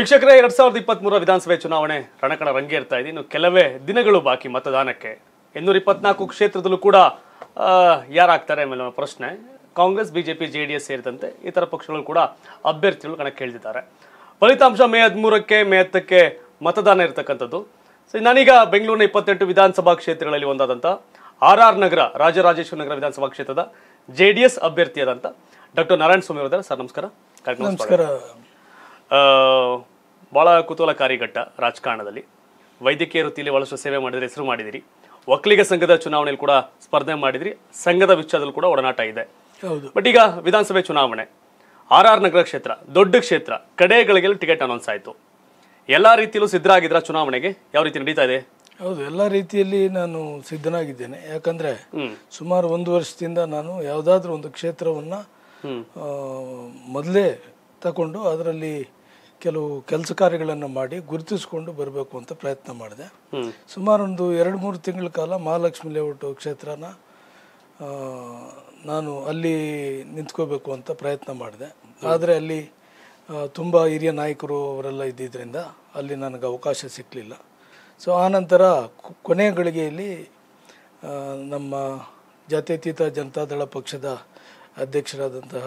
ಶಿಕ್ಷಕರೇ ಎರಡ್ ಸಾವಿರದ ಇಪ್ಪತ್ತ್ ಮೂರ ವಿಧಾನಸಭೆ ಚುನಾವಣೆ ರಣಕಣ ರಂಗೇರ್ತಾ ಇದೆ ಇನ್ನು ಕೆಲವೇ ದಿನಗಳು ಬಾಕಿ ಮತದಾನಕ್ಕೆ ಇನ್ನೂರ ಇಪ್ಪತ್ನಾಲ್ಕು ಕ್ಷೇತ್ರದಲ್ಲೂ ಕೂಡ ಆ, ಯಾರಾಗ್ತಾರೆ ಮೇಲೆ ಪ್ರಶ್ನೆ ಕಾಂಗ್ರೆಸ್ ಬಿಜೆಪಿ ಜೆಡಿಎಸ್ ಸೇರಿದಂತೆ ಇತರ ಪಕ್ಷಗಳು ಕೂಡ ಅಭ್ಯರ್ಥಿಗಳು ಕಣಕ್ಕೆ ಇಳಿದಿದ್ದಾರೆ ಫಲಿತಾಂಶ ಮೇ ಹದಿಮೂರಕ್ಕೆ ಮೇ ಹತ್ತಕ್ಕೆ ಮತದಾನ ಇರತಕ್ಕಂಥದ್ದು ಸೊ ನಾನೀಗ ಬೆಂಗಳೂರಿನ ಇಪ್ಪತ್ತೆಂಟು ವಿಧಾನಸಭಾ ಕ್ಷೇತ್ರಗಳಲ್ಲಿ ಒಂದಾದಂಥ ಆರ್ ಆರ್ ನಗರ ರಾಜರಾಜೇಶ್ವರ ನಗರ ವಿಧಾನಸಭಾ ಕ್ಷೇತ್ರದ ಜೆಡಿಎಸ್ ಅಭ್ಯರ್ಥಿಯಾದಂಥ ಡಾಕ್ಟರ್ ನಾರಾಯಣ ಸ್ವಾಮಿ ಅವರಿದ್ದಾರೆ ಸರ್ ನಮಸ್ಕಾರ ಕಾರ್ಯಕ್ರಮಕ್ಕೆ ಸ್ವಾಗತ. ನಮಸ್ಕಾರ ಆ, ಬಹಳ ಕುತೂಹಲಕಾರಿ ಘಟ್ಟ ರಾಜಕಾರಣದಲ್ಲಿ ವೈದ್ಯಕೀಯ ವೃತ್ತಿಯಲ್ಲಿ ಬಹಳಷ್ಟು ಸೇವೆ ಮಾಡಿದ್ರೆ ಹೆಸರು ಮಾಡಿದಿರಿ ಒಕ್ಕಲಿಗ ಸಂಘದ ಚುನಾವಣೆಯಲ್ಲಿ ಕೂಡ ಸ್ಪರ್ಧೆ ಮಾಡಿದಿರಿ ಸಂಘದ ವಿಚಾರದಲ್ಲಿ ಕೂಡ ಒಡನಾಟ ಇದೆ ಹೌದು ಬಟ್ ಈಗ ವಿಧಾನಸಭೆ ಚುನಾವಣೆ ಆರ್ ಆರ್ ನಗರ ಕ್ಷೇತ್ರ ದೊಡ್ಡ ಕ್ಷೇತ್ರ ಕಡೆಗಳಿಗೆ ಟಿಕೆಟ್ ಅನೌನ್ಸ್ ಆಯಿತು ಎಲ್ಲ ರೀತಿಯಲ್ಲೂ ಸಿದ್ಧರಾಗಿದ್ರ ಚುನಾವಣೆಗೆ ಯಾವ ರೀತಿ ನಡೀತಾ ಇದೆ ಹೌದು ಎಲ್ಲ ರೀತಿಯಲ್ಲಿ ನಾನು ಸಿದ್ಧನಾಗಿದ್ದೇನೆ ಯಾಕಂದ್ರೆ ಹ್ಮ್ ಸುಮಾರು ಒಂದು ವರ್ಷದಿಂದ ನಾನು ಯಾವುದಾದ್ರೂ ಒಂದು ಕ್ಷೇತ್ರವನ್ನ ಹ್ಮ್ ಆ, ಮೊದಲೇ ತಗೊಂಡು ಅದರಲ್ಲಿ ಕೆಲವು ಕೆಲಸ ಕಾರ್ಯಗಳನ್ನು ಮಾಡಿ ಗುರುತಿಸ್ಕೊಂಡು ಬರಬೇಕು ಅಂತ ಪ್ರಯತ್ನ ಮಾಡಿದೆ ಹ್ಮ್ ಸುಮಾರು ಒಂದು ಎರಡು ಮೂರು ತಿಂಗಳ ಕಾಲ ಮಹಾಲಕ್ಷ್ಮಿ ಲೇಔಟ್ ಕ್ಷೇತ್ರನ ಆ, ನಾನು ಅಲ್ಲಿ ನಿಂತ್ಕೋಬೇಕು ಅಂತ ಪ್ರಯತ್ನ ಮಾಡಿದೆ ಆದರೆ ಅಲ್ಲಿ ತುಂಬ ಹಿರಿಯ ನಾಯಕರು ಅವರೆಲ್ಲ ಇದ್ದಿದ್ದರಿಂದ ಅಲ್ಲಿ ನನಗೆ ಅವಕಾಶ ಸಿಕ್ಕಲಿಲ್ಲ ಸೊ ಆನಂತರ ಕೊ- ಕೊನೆಯ ಗಳಿಗೆಯಲ್ಲಿ ಆ, ನಮ್ಮ ಜಾತ್ಯತೀತ ಜನತಾದಳ ಪಕ್ಷದ ಅಧ್ಯಕ್ಷರಾದಂತಹ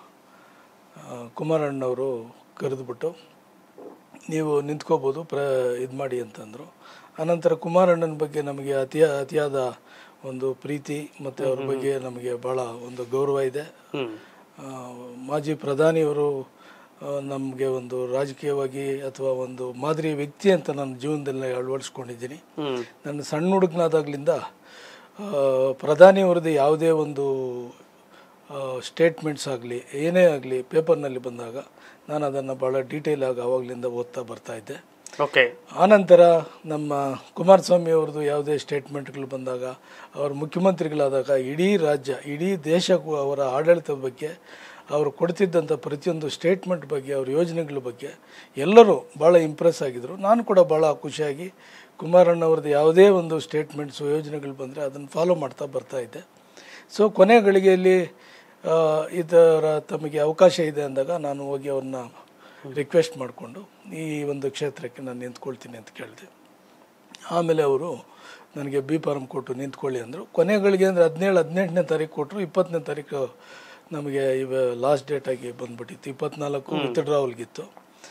ಆ, ಕುಮಾರಣ್ಣವರು ಕರೆದುಬಿಟ್ಟು ನೀವು ನಿಂತ್ಕೋಬೋದು ಪ್ರ ಇದು ಮಾಡಿ ಅಂತಂದರು ಅನಂತರ ಕುಮಾರಣ್ಣನ ಬಗ್ಗೆ ನಮಗೆ ಅತಿಯ ಅತಿಯಾದ ಒಂದು ಪ್ರೀತಿ ಮತ್ತು ಅವ್ರ ಬಗ್ಗೆ ನಮಗೆ ಭಾಳ ಒಂದು ಗೌರವ ಇದೆ ಹ್ಮ್ ಆ, ಮಾಜಿ ಪ್ರಧಾನಿಯವರು ನಮಗೆ ಒಂದು ರಾಜಕೀಯವಾಗಿ ಅಥವಾ ಒಂದು ಮಾದರಿ ವ್ಯಕ್ತಿ ಅಂತ ನನ್ನ ಜೀವನದಲ್ಲಿ ಅಳವಡಿಸ್ಕೊಂಡಿದ್ದೀನಿ ಹ್ಮ್ ನನ್ನ ಸಣ್ಣ ಹುಡುಗನಾದಾಗಲಿಂದ ಪ್ರಧಾನಿಯವರದ್ದು ಯಾವುದೇ ಒಂದು ಸ್ಟೇಟ್ಮೆಂಟ್ಸ್ ಆಗಲಿ ಏನೇ ಆಗಲಿ ಪೇಪರ್ನಲ್ಲಿ ಬಂದಾಗ ನಾನು ಅದನ್ನು ಭಾಳ ಡೀಟೇಲ್ ಆಗಿ ಆವಾಗಲಿಂದ ಓದ್ತಾ ಬರ್ತಾ ಇದ್ದೆ ಓಕೆ ಆನಂತರ ನಮ್ಮ ಕುಮಾರಸ್ವಾಮಿ ಅವ್ರದ್ದು ಯಾವುದೇ ಸ್ಟೇಟ್ಮೆಂಟ್ಗಳು ಬಂದಾಗ ಅವರು ಮುಖ್ಯಮಂತ್ರಿಗಳಾದಾಗ ಇಡೀ ರಾಜ್ಯ ಇಡೀ ದೇಶಕ್ಕೂ ಅವರ ಆಡಳಿತದ ಬಗ್ಗೆ ಅವರು ಕೊಡ್ತಿದ್ದಂಥ ಪ್ರತಿಯೊಂದು ಸ್ಟೇಟ್ಮೆಂಟ್ ಬಗ್ಗೆ ಅವ್ರ ಯೋಜನೆಗಳ ಬಗ್ಗೆ ಎಲ್ಲರೂ ಭಾಳ ಇಂಪ್ರೆಸ್ ಆಗಿದ್ದರು ನಾನು ಕೂಡ ಭಾಳ ಖುಷಿಯಾಗಿ ಕುಮಾರಣ್ಣವ್ರದ್ದು ಯಾವುದೇ ಒಂದು ಸ್ಟೇಟ್ಮೆಂಟ್ಸು ಯೋಜನೆಗಳು ಬಂದರೆ ಅದನ್ನು ಫಾಲೋ ಮಾಡ್ತಾ ಬರ್ತಾ ಇದ್ದೆ ಸೊ ಕೊನೆ ಗಳಿಗೆಯಲ್ಲಿ ಆ, ಈ ಥರ ತಮಗೆ ಅವಕಾಶ ಇದೆ ಅಂದಾಗ ನಾನು ಹೋಗಿ ಅವ್ರನ್ನ ರಿಕ್ವೆಸ್ಟ್ ಮಾಡಿಕೊಂಡು ಈ ಒಂದು ಕ್ಷೇತ್ರಕ್ಕೆ ನಾನು ನಿಂತ್ಕೊಳ್ತೀನಿ ಅಂತ ಕೇಳಿದೆ ಆಮೇಲೆ ಅವರು ನನಗೆ ಬಿ ಫಾರಮ್ ಕೊಟ್ಟು ನಿಂತ್ಕೊಳ್ಳಿ ಅಂದರು ಕೊನೆಗಳಿಗೆ ಅಂದರೆ ಹದಿನೇಳು ಹದಿನೆಂಟನೇ ತಾರೀಕು ಕೊಟ್ಟರು ಇಪ್ಪತ್ತನೇ ತಾರೀಕು ನಮಗೆ ಇವ ಲಾಸ್ಟ್ ಡೇಟ್ ಆಗಿ ಬಂದ್ಬಿಟ್ಟಿತ್ತು ಇಪ್ಪತ್ನಾಲ್ಕು ವಿತ್ಡ್ರಾವಲ್ಗಿತ್ತು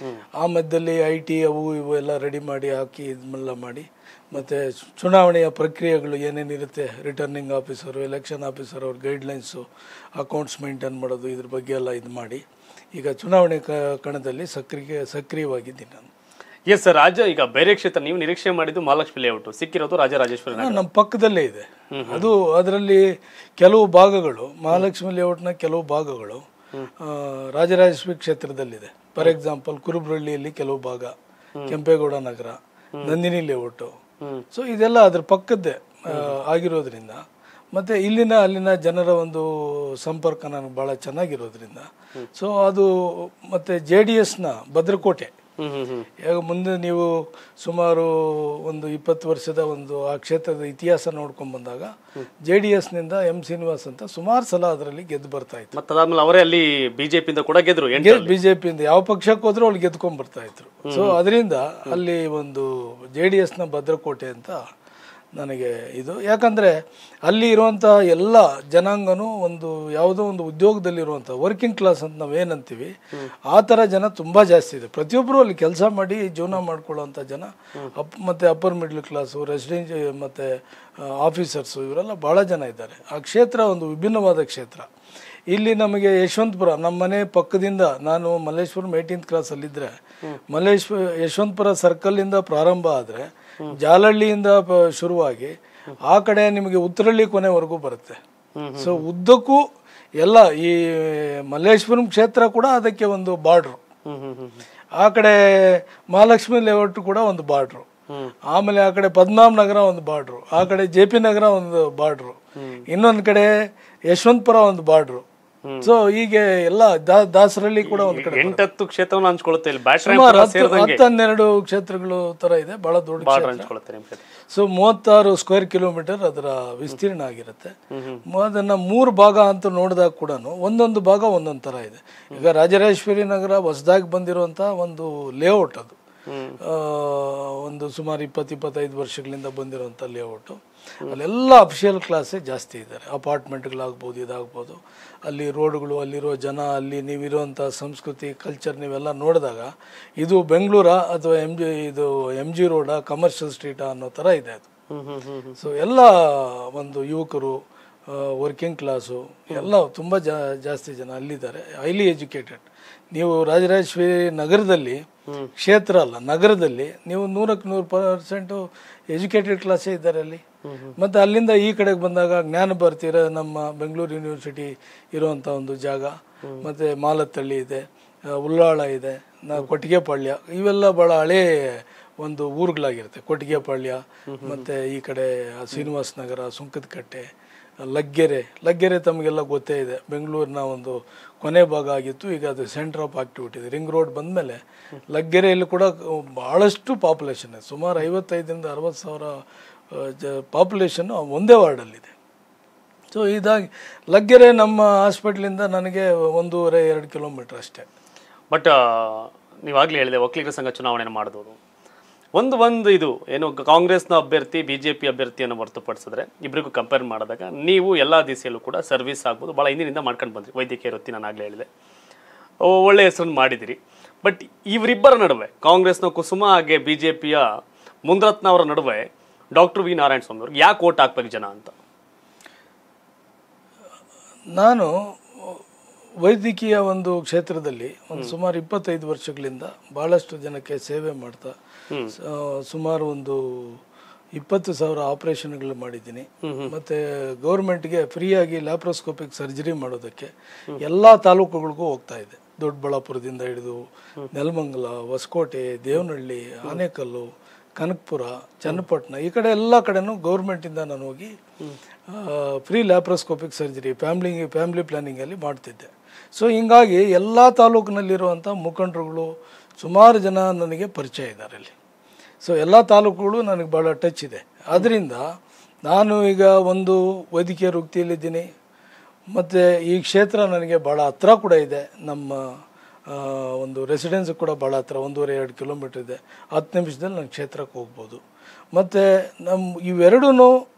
ಆ ಮಧ್ಯದಲ್ಲಿ ಐ ಟಿ ಅವು ಇವು ಎಲ್ಲ ರೆಡಿ ಮಾಡಿ ಹಾಕಿ ಇದನ್ನೆಲ್ಲ ಮಾಡಿ ಮತ್ತು ಚುನಾವಣೆಯ ಪ್ರಕ್ರಿಯೆಗಳು ಏನೇನಿರುತ್ತೆ ರಿಟರ್ನಿಂಗ್ ಆಫೀಸರು ಎಲೆಕ್ಷನ್ ಆಫೀಸರ್ ಅವ್ರ ಗೈಡ್ಲೈನ್ಸು ಅಕೌಂಟ್ಸ್ ಮೇಂಟೈನ್ ಮಾಡೋದು ಇದ್ರ ಬಗ್ಗೆ ಎಲ್ಲ ಇದು ಮಾಡಿ ಈಗ ಚುನಾವಣೆ ಕ ಕಣದಲ್ಲಿ ಸಕ್ರಿಯ ಸಕ್ರಿಯವಾಗಿದ್ದೀನಿ ನಾನು ಎಸ್ ಸರ್ ರಾಜ ಈಗ ಬೇರೆ ಕ್ಷೇತ್ರ ನೀವು ನಿರೀಕ್ಷೆ ಮಾಡಿದ್ದು ಮಹಾಲಕ್ಷ್ಮಿ ಲೇಔಟ್ ಸಿಕ್ಕಿರೋದು ರಾಜರಾಜೇಶ್ವರಿ ನಗರ ನಮ್ಮ ಪಕ್ಕದಲ್ಲೇ ಇದೆ ಅದು ಅದರಲ್ಲಿ ಕೆಲವು ಭಾಗಗಳು ಮಹಾಲಕ್ಷ್ಮಿ ಲೇಔಟ್ನ ಕೆಲವು ಭಾಗಗಳು ಆ, ರಾಜರಾಜೇಶ್ವರಿ ಕ್ಷೇತ್ರದಲ್ಲಿದೆ ಫಾರ್ ಎಕ್ಸಾಂಪಲ್ ಕುರುಬ್ರಳ್ಳಿಯಲ್ಲಿ ಕೆಲವು ಭಾಗ ಕೆಂಪೇಗೌಡ ನಗರ ನಂದಿನಿ ಲೇಔಟು ಹ್ಮ್. ಸೊ ಇದೆಲ್ಲ ಅದ್ರ ಪಕ್ಕದ್ದೇ ಆ, ಆಗಿರೋದ್ರಿಂದ ಮತ್ತೆ ಇಲ್ಲಿನ ಅಲ್ಲಿನ ಜನರ ಒಂದು ಸಂಪರ್ಕ ನನಗೆ ಭಾಳ ಚೆನ್ನಾಗಿರೋದ್ರಿಂದ ಸೊ ಅದು ಮತ್ತೆ ಜೆ ಡಿ ಎಸ್ನ ಭದ್ರಕೋಟೆ ಹ್ಮ್ ಹ್ಮ್ ಹ್ಮ್ ಈಗ ಮುಂದೆ ನೀವು ಸುಮಾರು ಒಂದು ಇಪ್ಪತ್ತು ವರ್ಷದ ಒಂದು ಆ ಕ್ಷೇತ್ರದ ಇತಿಹಾಸ ನೋಡ್ಕೊಂಡ್ ಬಂದಾಗ ಜೆ ಡಿ ಎಸ್ನಿಂದ ಎಂ ಶ್ರೀನಿವಾಸ್ ಅಂತ ಸುಮಾರು ಸಲ ಅದರಲ್ಲಿ ಗೆದ್ದು ಬರ್ತಾ ಇತ್ತು ಮತ್ತೆ ಅದಾದ್ಮೇಲೆ ಅವರೇ ಅಲ್ಲಿ ಬಿಜೆಪಿಯಿಂದ ಕೂಡ ಗೆದ್ರು ಎಂಟು ಬಿಜೆಪಿಯಿಂದ ಯಾವ ಪಕ್ಷಕ್ಕೆ ಹೋದ್ರೂ ಅವ್ರು ಗೆದ್ಕೊಂಡ್ ಬರ್ತಾ ಇದ್ರು ಸೊ ಅದರಿಂದ ಅಲ್ಲಿ ಒಂದು ಜೆ ಡಿ ಎಸ್ನ ಭದ್ರಕೋಟೆ ಅಂತ ನನಗೆ ಇದು ಯಾಕಂದ್ರೆ ಅಲ್ಲಿ ಇರುವಂಥ ಎಲ್ಲ ಜನಾಂಗನೂ ಒಂದು ಯಾವುದೋ ಒಂದು ಉದ್ಯೋಗದಲ್ಲಿರುವಂಥ ವರ್ಕಿಂಗ್ ಕ್ಲಾಸ್ ಅಂತ ನಾವೇನಂತೀವಿ ಆ ಥರ ಜನ ತುಂಬ ಜಾಸ್ತಿ ಇದೆ ಪ್ರತಿಯೊಬ್ಬರು ಅಲ್ಲಿ ಕೆಲಸ ಮಾಡಿ ಜೀವನ ಮಾಡ್ಕೊಳ್ಳೋಂಥ ಜನ ಅಪ್ ಮತ್ತು ಅಪ್ಪರ್ ಮಿಡ್ಲ್ ಕ್ಲಾಸು ರೆಸಿಡೆನ್ಸಿ ಮತ್ತು ಆಫೀಸರ್ಸು ಇವರೆಲ್ಲ ಭಾಳ ಜನ ಇದ್ದಾರೆ ಆ ಕ್ಷೇತ್ರ ಒಂದು ವಿಭಿನ್ನವಾದ ಕ್ಷೇತ್ರ ಇಲ್ಲಿ ನಮಗೆ ಯಶವಂತಪುರ ನಮ್ಮ ಮನೆ ಪಕ್ಕದಿಂದ ನಾನು ಮಲ್ಲೇಶ್ವರಂ ಏಯ್ಟೀನ್ತ್ ಕ್ಲಾಸಲ್ಲಿದ್ದರೆ ಮಲ್ಲೇಶ್ವರ ಯಶವಂತಪುರ ಸರ್ಕಲ್ಲಿಂದ ಪ್ರಾರಂಭ ಆದರೆ ಜಾಲಹಳ್ಳಿಯಿಂದ ಪ- ಶುರುವಾಗಿ ಆ ಕಡೆ ನಿಮಗೆ ಉತ್ತರಹಳ್ಳಿ ಕೊನೆವರೆಗೂ ಬರುತ್ತೆ ಸೊ ಉದ್ದಕ್ಕೂ ಎಲ್ಲ ಈ ಮಲ್ಲೇಶ್ವರಂ ಕ್ಷೇತ್ರ ಕೂಡ ಅದಕ್ಕೆ ಒಂದು ಬಾರ್ಡ್ರು ಹ್ಮ್ ಹ್ಮ್ ಹ್ಮ್ ಆ ಕಡೆ ಮಹಾಲಕ್ಷ್ಮಿ ಲೇಔಟ್ ಕೂಡ ಒಂದು ಬಾರ್ಡ್ರು ಆಮೇಲೆ ಆ ಕಡೆ ಪದ್ಮನಾಭ ನಗರ ಒಂದು ಬಾರ್ಡ್ರು ಆ ಕಡೆ ಜೆ ಪಿ ನಗರ ಒಂದು ಬಾರ್ಡ್ರು ಇನ್ನೊಂದು ಕಡೆ ಯಶವಂತಪುರ ಒಂದು ಬಾರ್ಡ್ರು ಸೊ ಹೀಗೆ ಎಲ್ಲ ದಾ- ದಾಸರಳ್ಳಿ ಕೂಡ ಒಂದ್ ಕಡೆ ಎಂಟತ್ತು ಕ್ಷೇತ್ರವನ್ನು ಹಂಚ್ಕೊಳ್ಳುತ್ತೆ ಇಲ್ಲಿ ಬ್ಯಾಟ್ರಿ ಸುಮಾರು ಹತ್ತು ಹತ್ತು ಹನ್ನೆರಡು ಕ್ಷೇತ್ರಗಳು ತರ ಇದೆ ಬಹಳ ದೊಡ್ಡ ಬಾರ್ಡರ್ ಹಂಚ್ಕೊಳ್ಳುತ್ತೆ ನಿಮ್ ಕ್ಷೇತ್ರ ಸೊ ಮೂವತ್ತಾರು ಸ್ಕ್ವೇರ್ ಕಿಲೋಮೀಟರ್ ಅದರ ವಿಸ್ತೀರ್ಣ ಆಗಿರುತ್ತೆ ಮ- ಅದನ್ನ ಮೂರು ಭಾಗ ಅಂತ ನೋಡಿದಾಗ ಕೂಡ ಒಂದೊಂದು ಭಾಗ ಒಂದೊಂದು ತರ ಇದೆ ಈಗ ರಾಜರಾಜೇಶ್ವರಿ ನಗರ ಹೊಸದಾಗಿ ಬಂದಿರುವಂತ ಒಂದು ಲೇಔಟ್ ಅದು ಆ, ಒಂದು ಸುಮಾರು ಇಪ್ಪತ್ತು ಇಪ್ಪತ್ತೈದು ವರ್ಷಗಳಿಂದ ಬಂದಿರುವಂಥ ಲೇಔಟು ಅಲ್ಲೆಲ್ಲ ಅಫಿಷಿಯಲ್ ಕ್ಲಾಸೇ ಜಾಸ್ತಿ ಇದ್ದಾರೆ ಅಪಾರ್ಟ್ಮೆಂಟ್ಗಳಾಗ್ಬೋದು ಇದಾಗ್ಬೋದು ಅಲ್ಲಿ ರೋಡ್ಗಳು ಅಲ್ಲಿರೋ ಜನ ಅಲ್ಲಿ ನೀವಿರುವಂಥ ಸಂಸ್ಕೃತಿ ಕಲ್ಚರ್ ನೀವೆಲ್ಲ ನೋಡಿದಾಗ ಇದು ಬೆಂಗಳೂರಾ ಅಥವಾ ಎಮ್ ಜಿ ಇದು ಎಮ್ ಜಿ ರೋಡಾ ಕಮರ್ಷಿಯಲ್ ಸ್ಟ್ರೀಟಾ ಅನ್ನೋ ಥರ ಇದೆ ಅದು ಹ್ಮ್ ಹ್ಮ್ ಹ್ಮ್ ಹ್ಮ್. ಸೊ ಎಲ್ಲ ಒಂದು ಯುವಕರು ವರ್ಕಿಂಗ್ ಕ್ಲಾಸು ಎಲ್ಲ ತುಂಬ ಜಾ ಜಾಸ್ತಿ ಜನ ಅಲ್ಲಿದ್ದಾರೆ ಹೈಲಿ ಎಜುಕೇಟೆಡ್ ನೀವು ರಾಜರಾಜೇಶ್ವರಿ ನಗರದಲ್ಲಿ ಕ್ಷೇತ್ರ ಅಲ್ಲ ನಗರದಲ್ಲಿ ನೀವು ನೂರಕ್ಕೆ ನೂರು ಪರ್ಸೆಂಟು ಎಜುಕೇಟೆಡ್ ಕ್ಲಾಸೇ ಇದ್ದಾರೆ ಅಲ್ಲಿ ಮತ್ತು ಅಲ್ಲಿಂದ ಈ ಕಡೆಗೆ ಬಂದಾಗ ಜ್ಞಾನ ಬರ್ತಿರ ನಮ್ಮ ಬೆಂಗಳೂರು ಯೂನಿವರ್ಸಿಟಿ ಇರುವಂಥ ಒಂದು ಜಾಗ ಮತ್ತು ಮಾಲತ್ತಳ್ಳಿ ಇದೆ ಆ, ಉಳ್ಳಾಳ ಇದೆ ನಾ ಕೊಟ್ಟಿಗೆಪಾಳ್ಯ ಇವೆಲ್ಲ ಭಾಳ ಹಳೇ ಒಂದು ಊರುಗಳಾಗಿರುತ್ತೆ ಕೊಟ್ಟಿಗೆಪಾಳ್ಯ ಮತ್ತು ಈ ಕಡೆ ಶ್ರೀನಿವಾಸ ನಗರ ಸುಂಕದಕಟ್ಟೆ ಲಗ್ಗೆರೆ ಲಗ್ಗೆರೆ ತಮಗೆಲ್ಲ ಗೊತ್ತೇ ಇದೆ ಬೆಂಗಳೂರಿನ ಒಂದು ಕೊನೆ ಭಾಗ ಆಗಿತ್ತು ಈಗ ಅದು ಸೆಂಟರ್ ಆಫ್ ಆಕ್ಟಿವಿಟಿ ಇದೆ ರಿಂಗ್ ರೋಡ್ ಬಂದಮೇಲೆ ಲಗ್ಗೆರೆಯಲ್ಲಿ ಕೂಡ ಭಾಳಷ್ಟು ಪಾಪ್ಯುಲೇಷನ್ ಇದೆ ಸುಮಾರು ಐವತ್ತೈದರಿಂದ ಅರವತ್ತು ಸಾವಿರ ಆ, ಜ ಪಾಪ್ಯುಲೇಷನ್ನು ಒಂದೇ ವಾರ್ಡಲ್ಲಿದೆ ಸೊ ಇದಾಗಿ ಲಗ್ಗೆರೆ ನಮ್ಮ ಹಾಸ್ಪಿಟ್ಲಿಂದ ನನಗೆ ಒಂದೂವರೆ ಎರಡು ಕಿಲೋಮೀಟ್ರ್ ಅಷ್ಟೇ ಬಟ್ ನೀವಾಗಲೇ ಹೇಳಿದೆ ಒಕ್ಕಲಿಗರ ಸಂಘ ಚುನಾವಣೆಯನ್ನು ಮಾಡಿದವರು ಒಂದು ಒಂದು ಇದು ಏನು ಕಾಂಗ್ರೆಸ್ನ ಅಭ್ಯರ್ಥಿ ಬಿಜೆಪಿ ಅಭ್ಯರ್ಥಿಯನ್ನು ಹೊರತುಪಡಿಸಿದ್ರೆ ಇಬ್ಬರಿಗೂ ಕಂಪೇರ್ ಮಾಡಿದಾಗ ನೀವು ಎಲ್ಲ ದಿಸೆಯಲ್ಲೂ ಕೂಡ ಸರ್ವಿಸ್ ಆಗ್ಬೋದು ಭಾಳ ಹಿಂದಿನಿಂದ ಮಾಡ್ಕೊಂಡು ಬಂದ್ರಿ ವೈದ್ಯಕೀಯ ವೃತ್ತಿ ನಾನು ಆಗಲೇ ಹೇಳಿದೆ ಓ- ಒಳ್ಳೆ ಹೆಸರನ್ನು ಮಾಡಿದಿರಿ ಬಟ್ ಇವರಿಬ್ಬರ ನಡುವೆ ಕಾಂಗ್ರೆಸ್ನ ಕುಸುಮ ಹಾಗೆ ಬಿಜೆಪಿಯ ಮುಂದ್ರತ್ನ ಅವರ ನಡುವೆ ಡಾಕ್ಟರ್ ವಿ ನಾರಾಯಣ ಸ್ವಾಮಿ ಅವ್ರಿಗೆ ಯಾಕೆ ಓಟ್ ಹಾಕ್ಬೇಕು ಜನ ಅಂತ ನಾನು ವೈದ್ಯಕೀಯ ಒಂದು ಕ್ಷೇತ್ರದಲ್ಲಿ ಒಂದು ಸುಮಾರು ಇಪ್ಪತ್ತೈದು ವರ್ಷಗಳಿಂದ ಭಾಳಷ್ಟು ಜನಕ್ಕೆ ಸೇವೆ ಮಾಡ್ತಾ ಸ- ಸುಮಾರು ಒಂದು ಇಪ್ಪತ್ತು ಸಾವಿರ ಆಪರೇಷನ್ಗಳು ಮಾಡಿದ್ದೀನಿ ಮತ್ತು ಗೌರ್ಮೆಂಟ್ಗೆ ಫ್ರೀಯಾಗಿ ಲ್ಯಾಪ್ರೋಸ್ಕೋಪಿಕ್ ಸರ್ಜರಿ ಮಾಡೋದಕ್ಕೆ ಎಲ್ಲ ತಾಲೂಕುಗಳಿಗೂ ಹೋಗ್ತಾ ಇದೆ ದೊಡ್ಡಬಳ್ಳಾಪುರದಿಂದ ಹಿಡಿದು ನೆಲಮಂಗಲ ಹೊಸಕೋಟೆ ದೇವನಹಳ್ಳಿ ಆನೇಕಲ್ಲು ಕನಕಪುರ ಚನ್ನಪಟ್ಟಣ ಈ ಕಡೆ ಎಲ್ಲ ಕಡೆನೂ ಗೌರ್ಮೆಂಟಿಂದ ನಾನು ಹೋಗಿ free laparoscopic surgery family family ಪ್ಲ್ಯಾನಿಂಗಲ್ಲಿ ಮಾಡ್ತಿದ್ದೆ ಸೊ ಹಿಂಗಾಗಿ ಎಲ್ಲ ತಾಲೂಕಿನಲ್ಲಿರುವಂಥ ಮುಖಂಡರುಗಳು ಸುಮಾರು ಜನ ನನಗೆ ಪರಿಚಯ ಇದ್ದಾರೆ ಅಲ್ಲಿ ಸೊ ಎಲ್ಲ ತಾಲೂಕುಗಳು ನನಗೆ ಭಾಳ ಟಚ್ ಇದೆ ಆದ್ದರಿಂದ ನಾನು ಈಗ ಒಂದು ವೈದ್ಯಕೀಯ ವೃತ್ತಿಯಲ್ಲಿದ್ದೀನಿ ಮತ್ತು ಈ ಕ್ಷೇತ್ರ ನನಗೆ ಭಾಳ ಹತ್ರ ಕೂಡ ಇದೆ ನಮ್ಮ ಆ, ಒಂದು ರೆಸಿಡೆನ್ಸ್ ಕೂಡ ಭಾಳ ಹತ್ರ ಒಂದೂವರೆ ಎರಡು ಕಿಲೋಮೀಟ್ರ್ ಇದೆ ಹತ್ತು ನಿಮಿಷದಲ್ಲಿ ನಾನು ಕ್ಷೇತ್ರಕ್ಕೆ ಹೋಗ್ಬೋದು ಮತ್ತು ನಮ್ಮ ಇವೆರಡೂ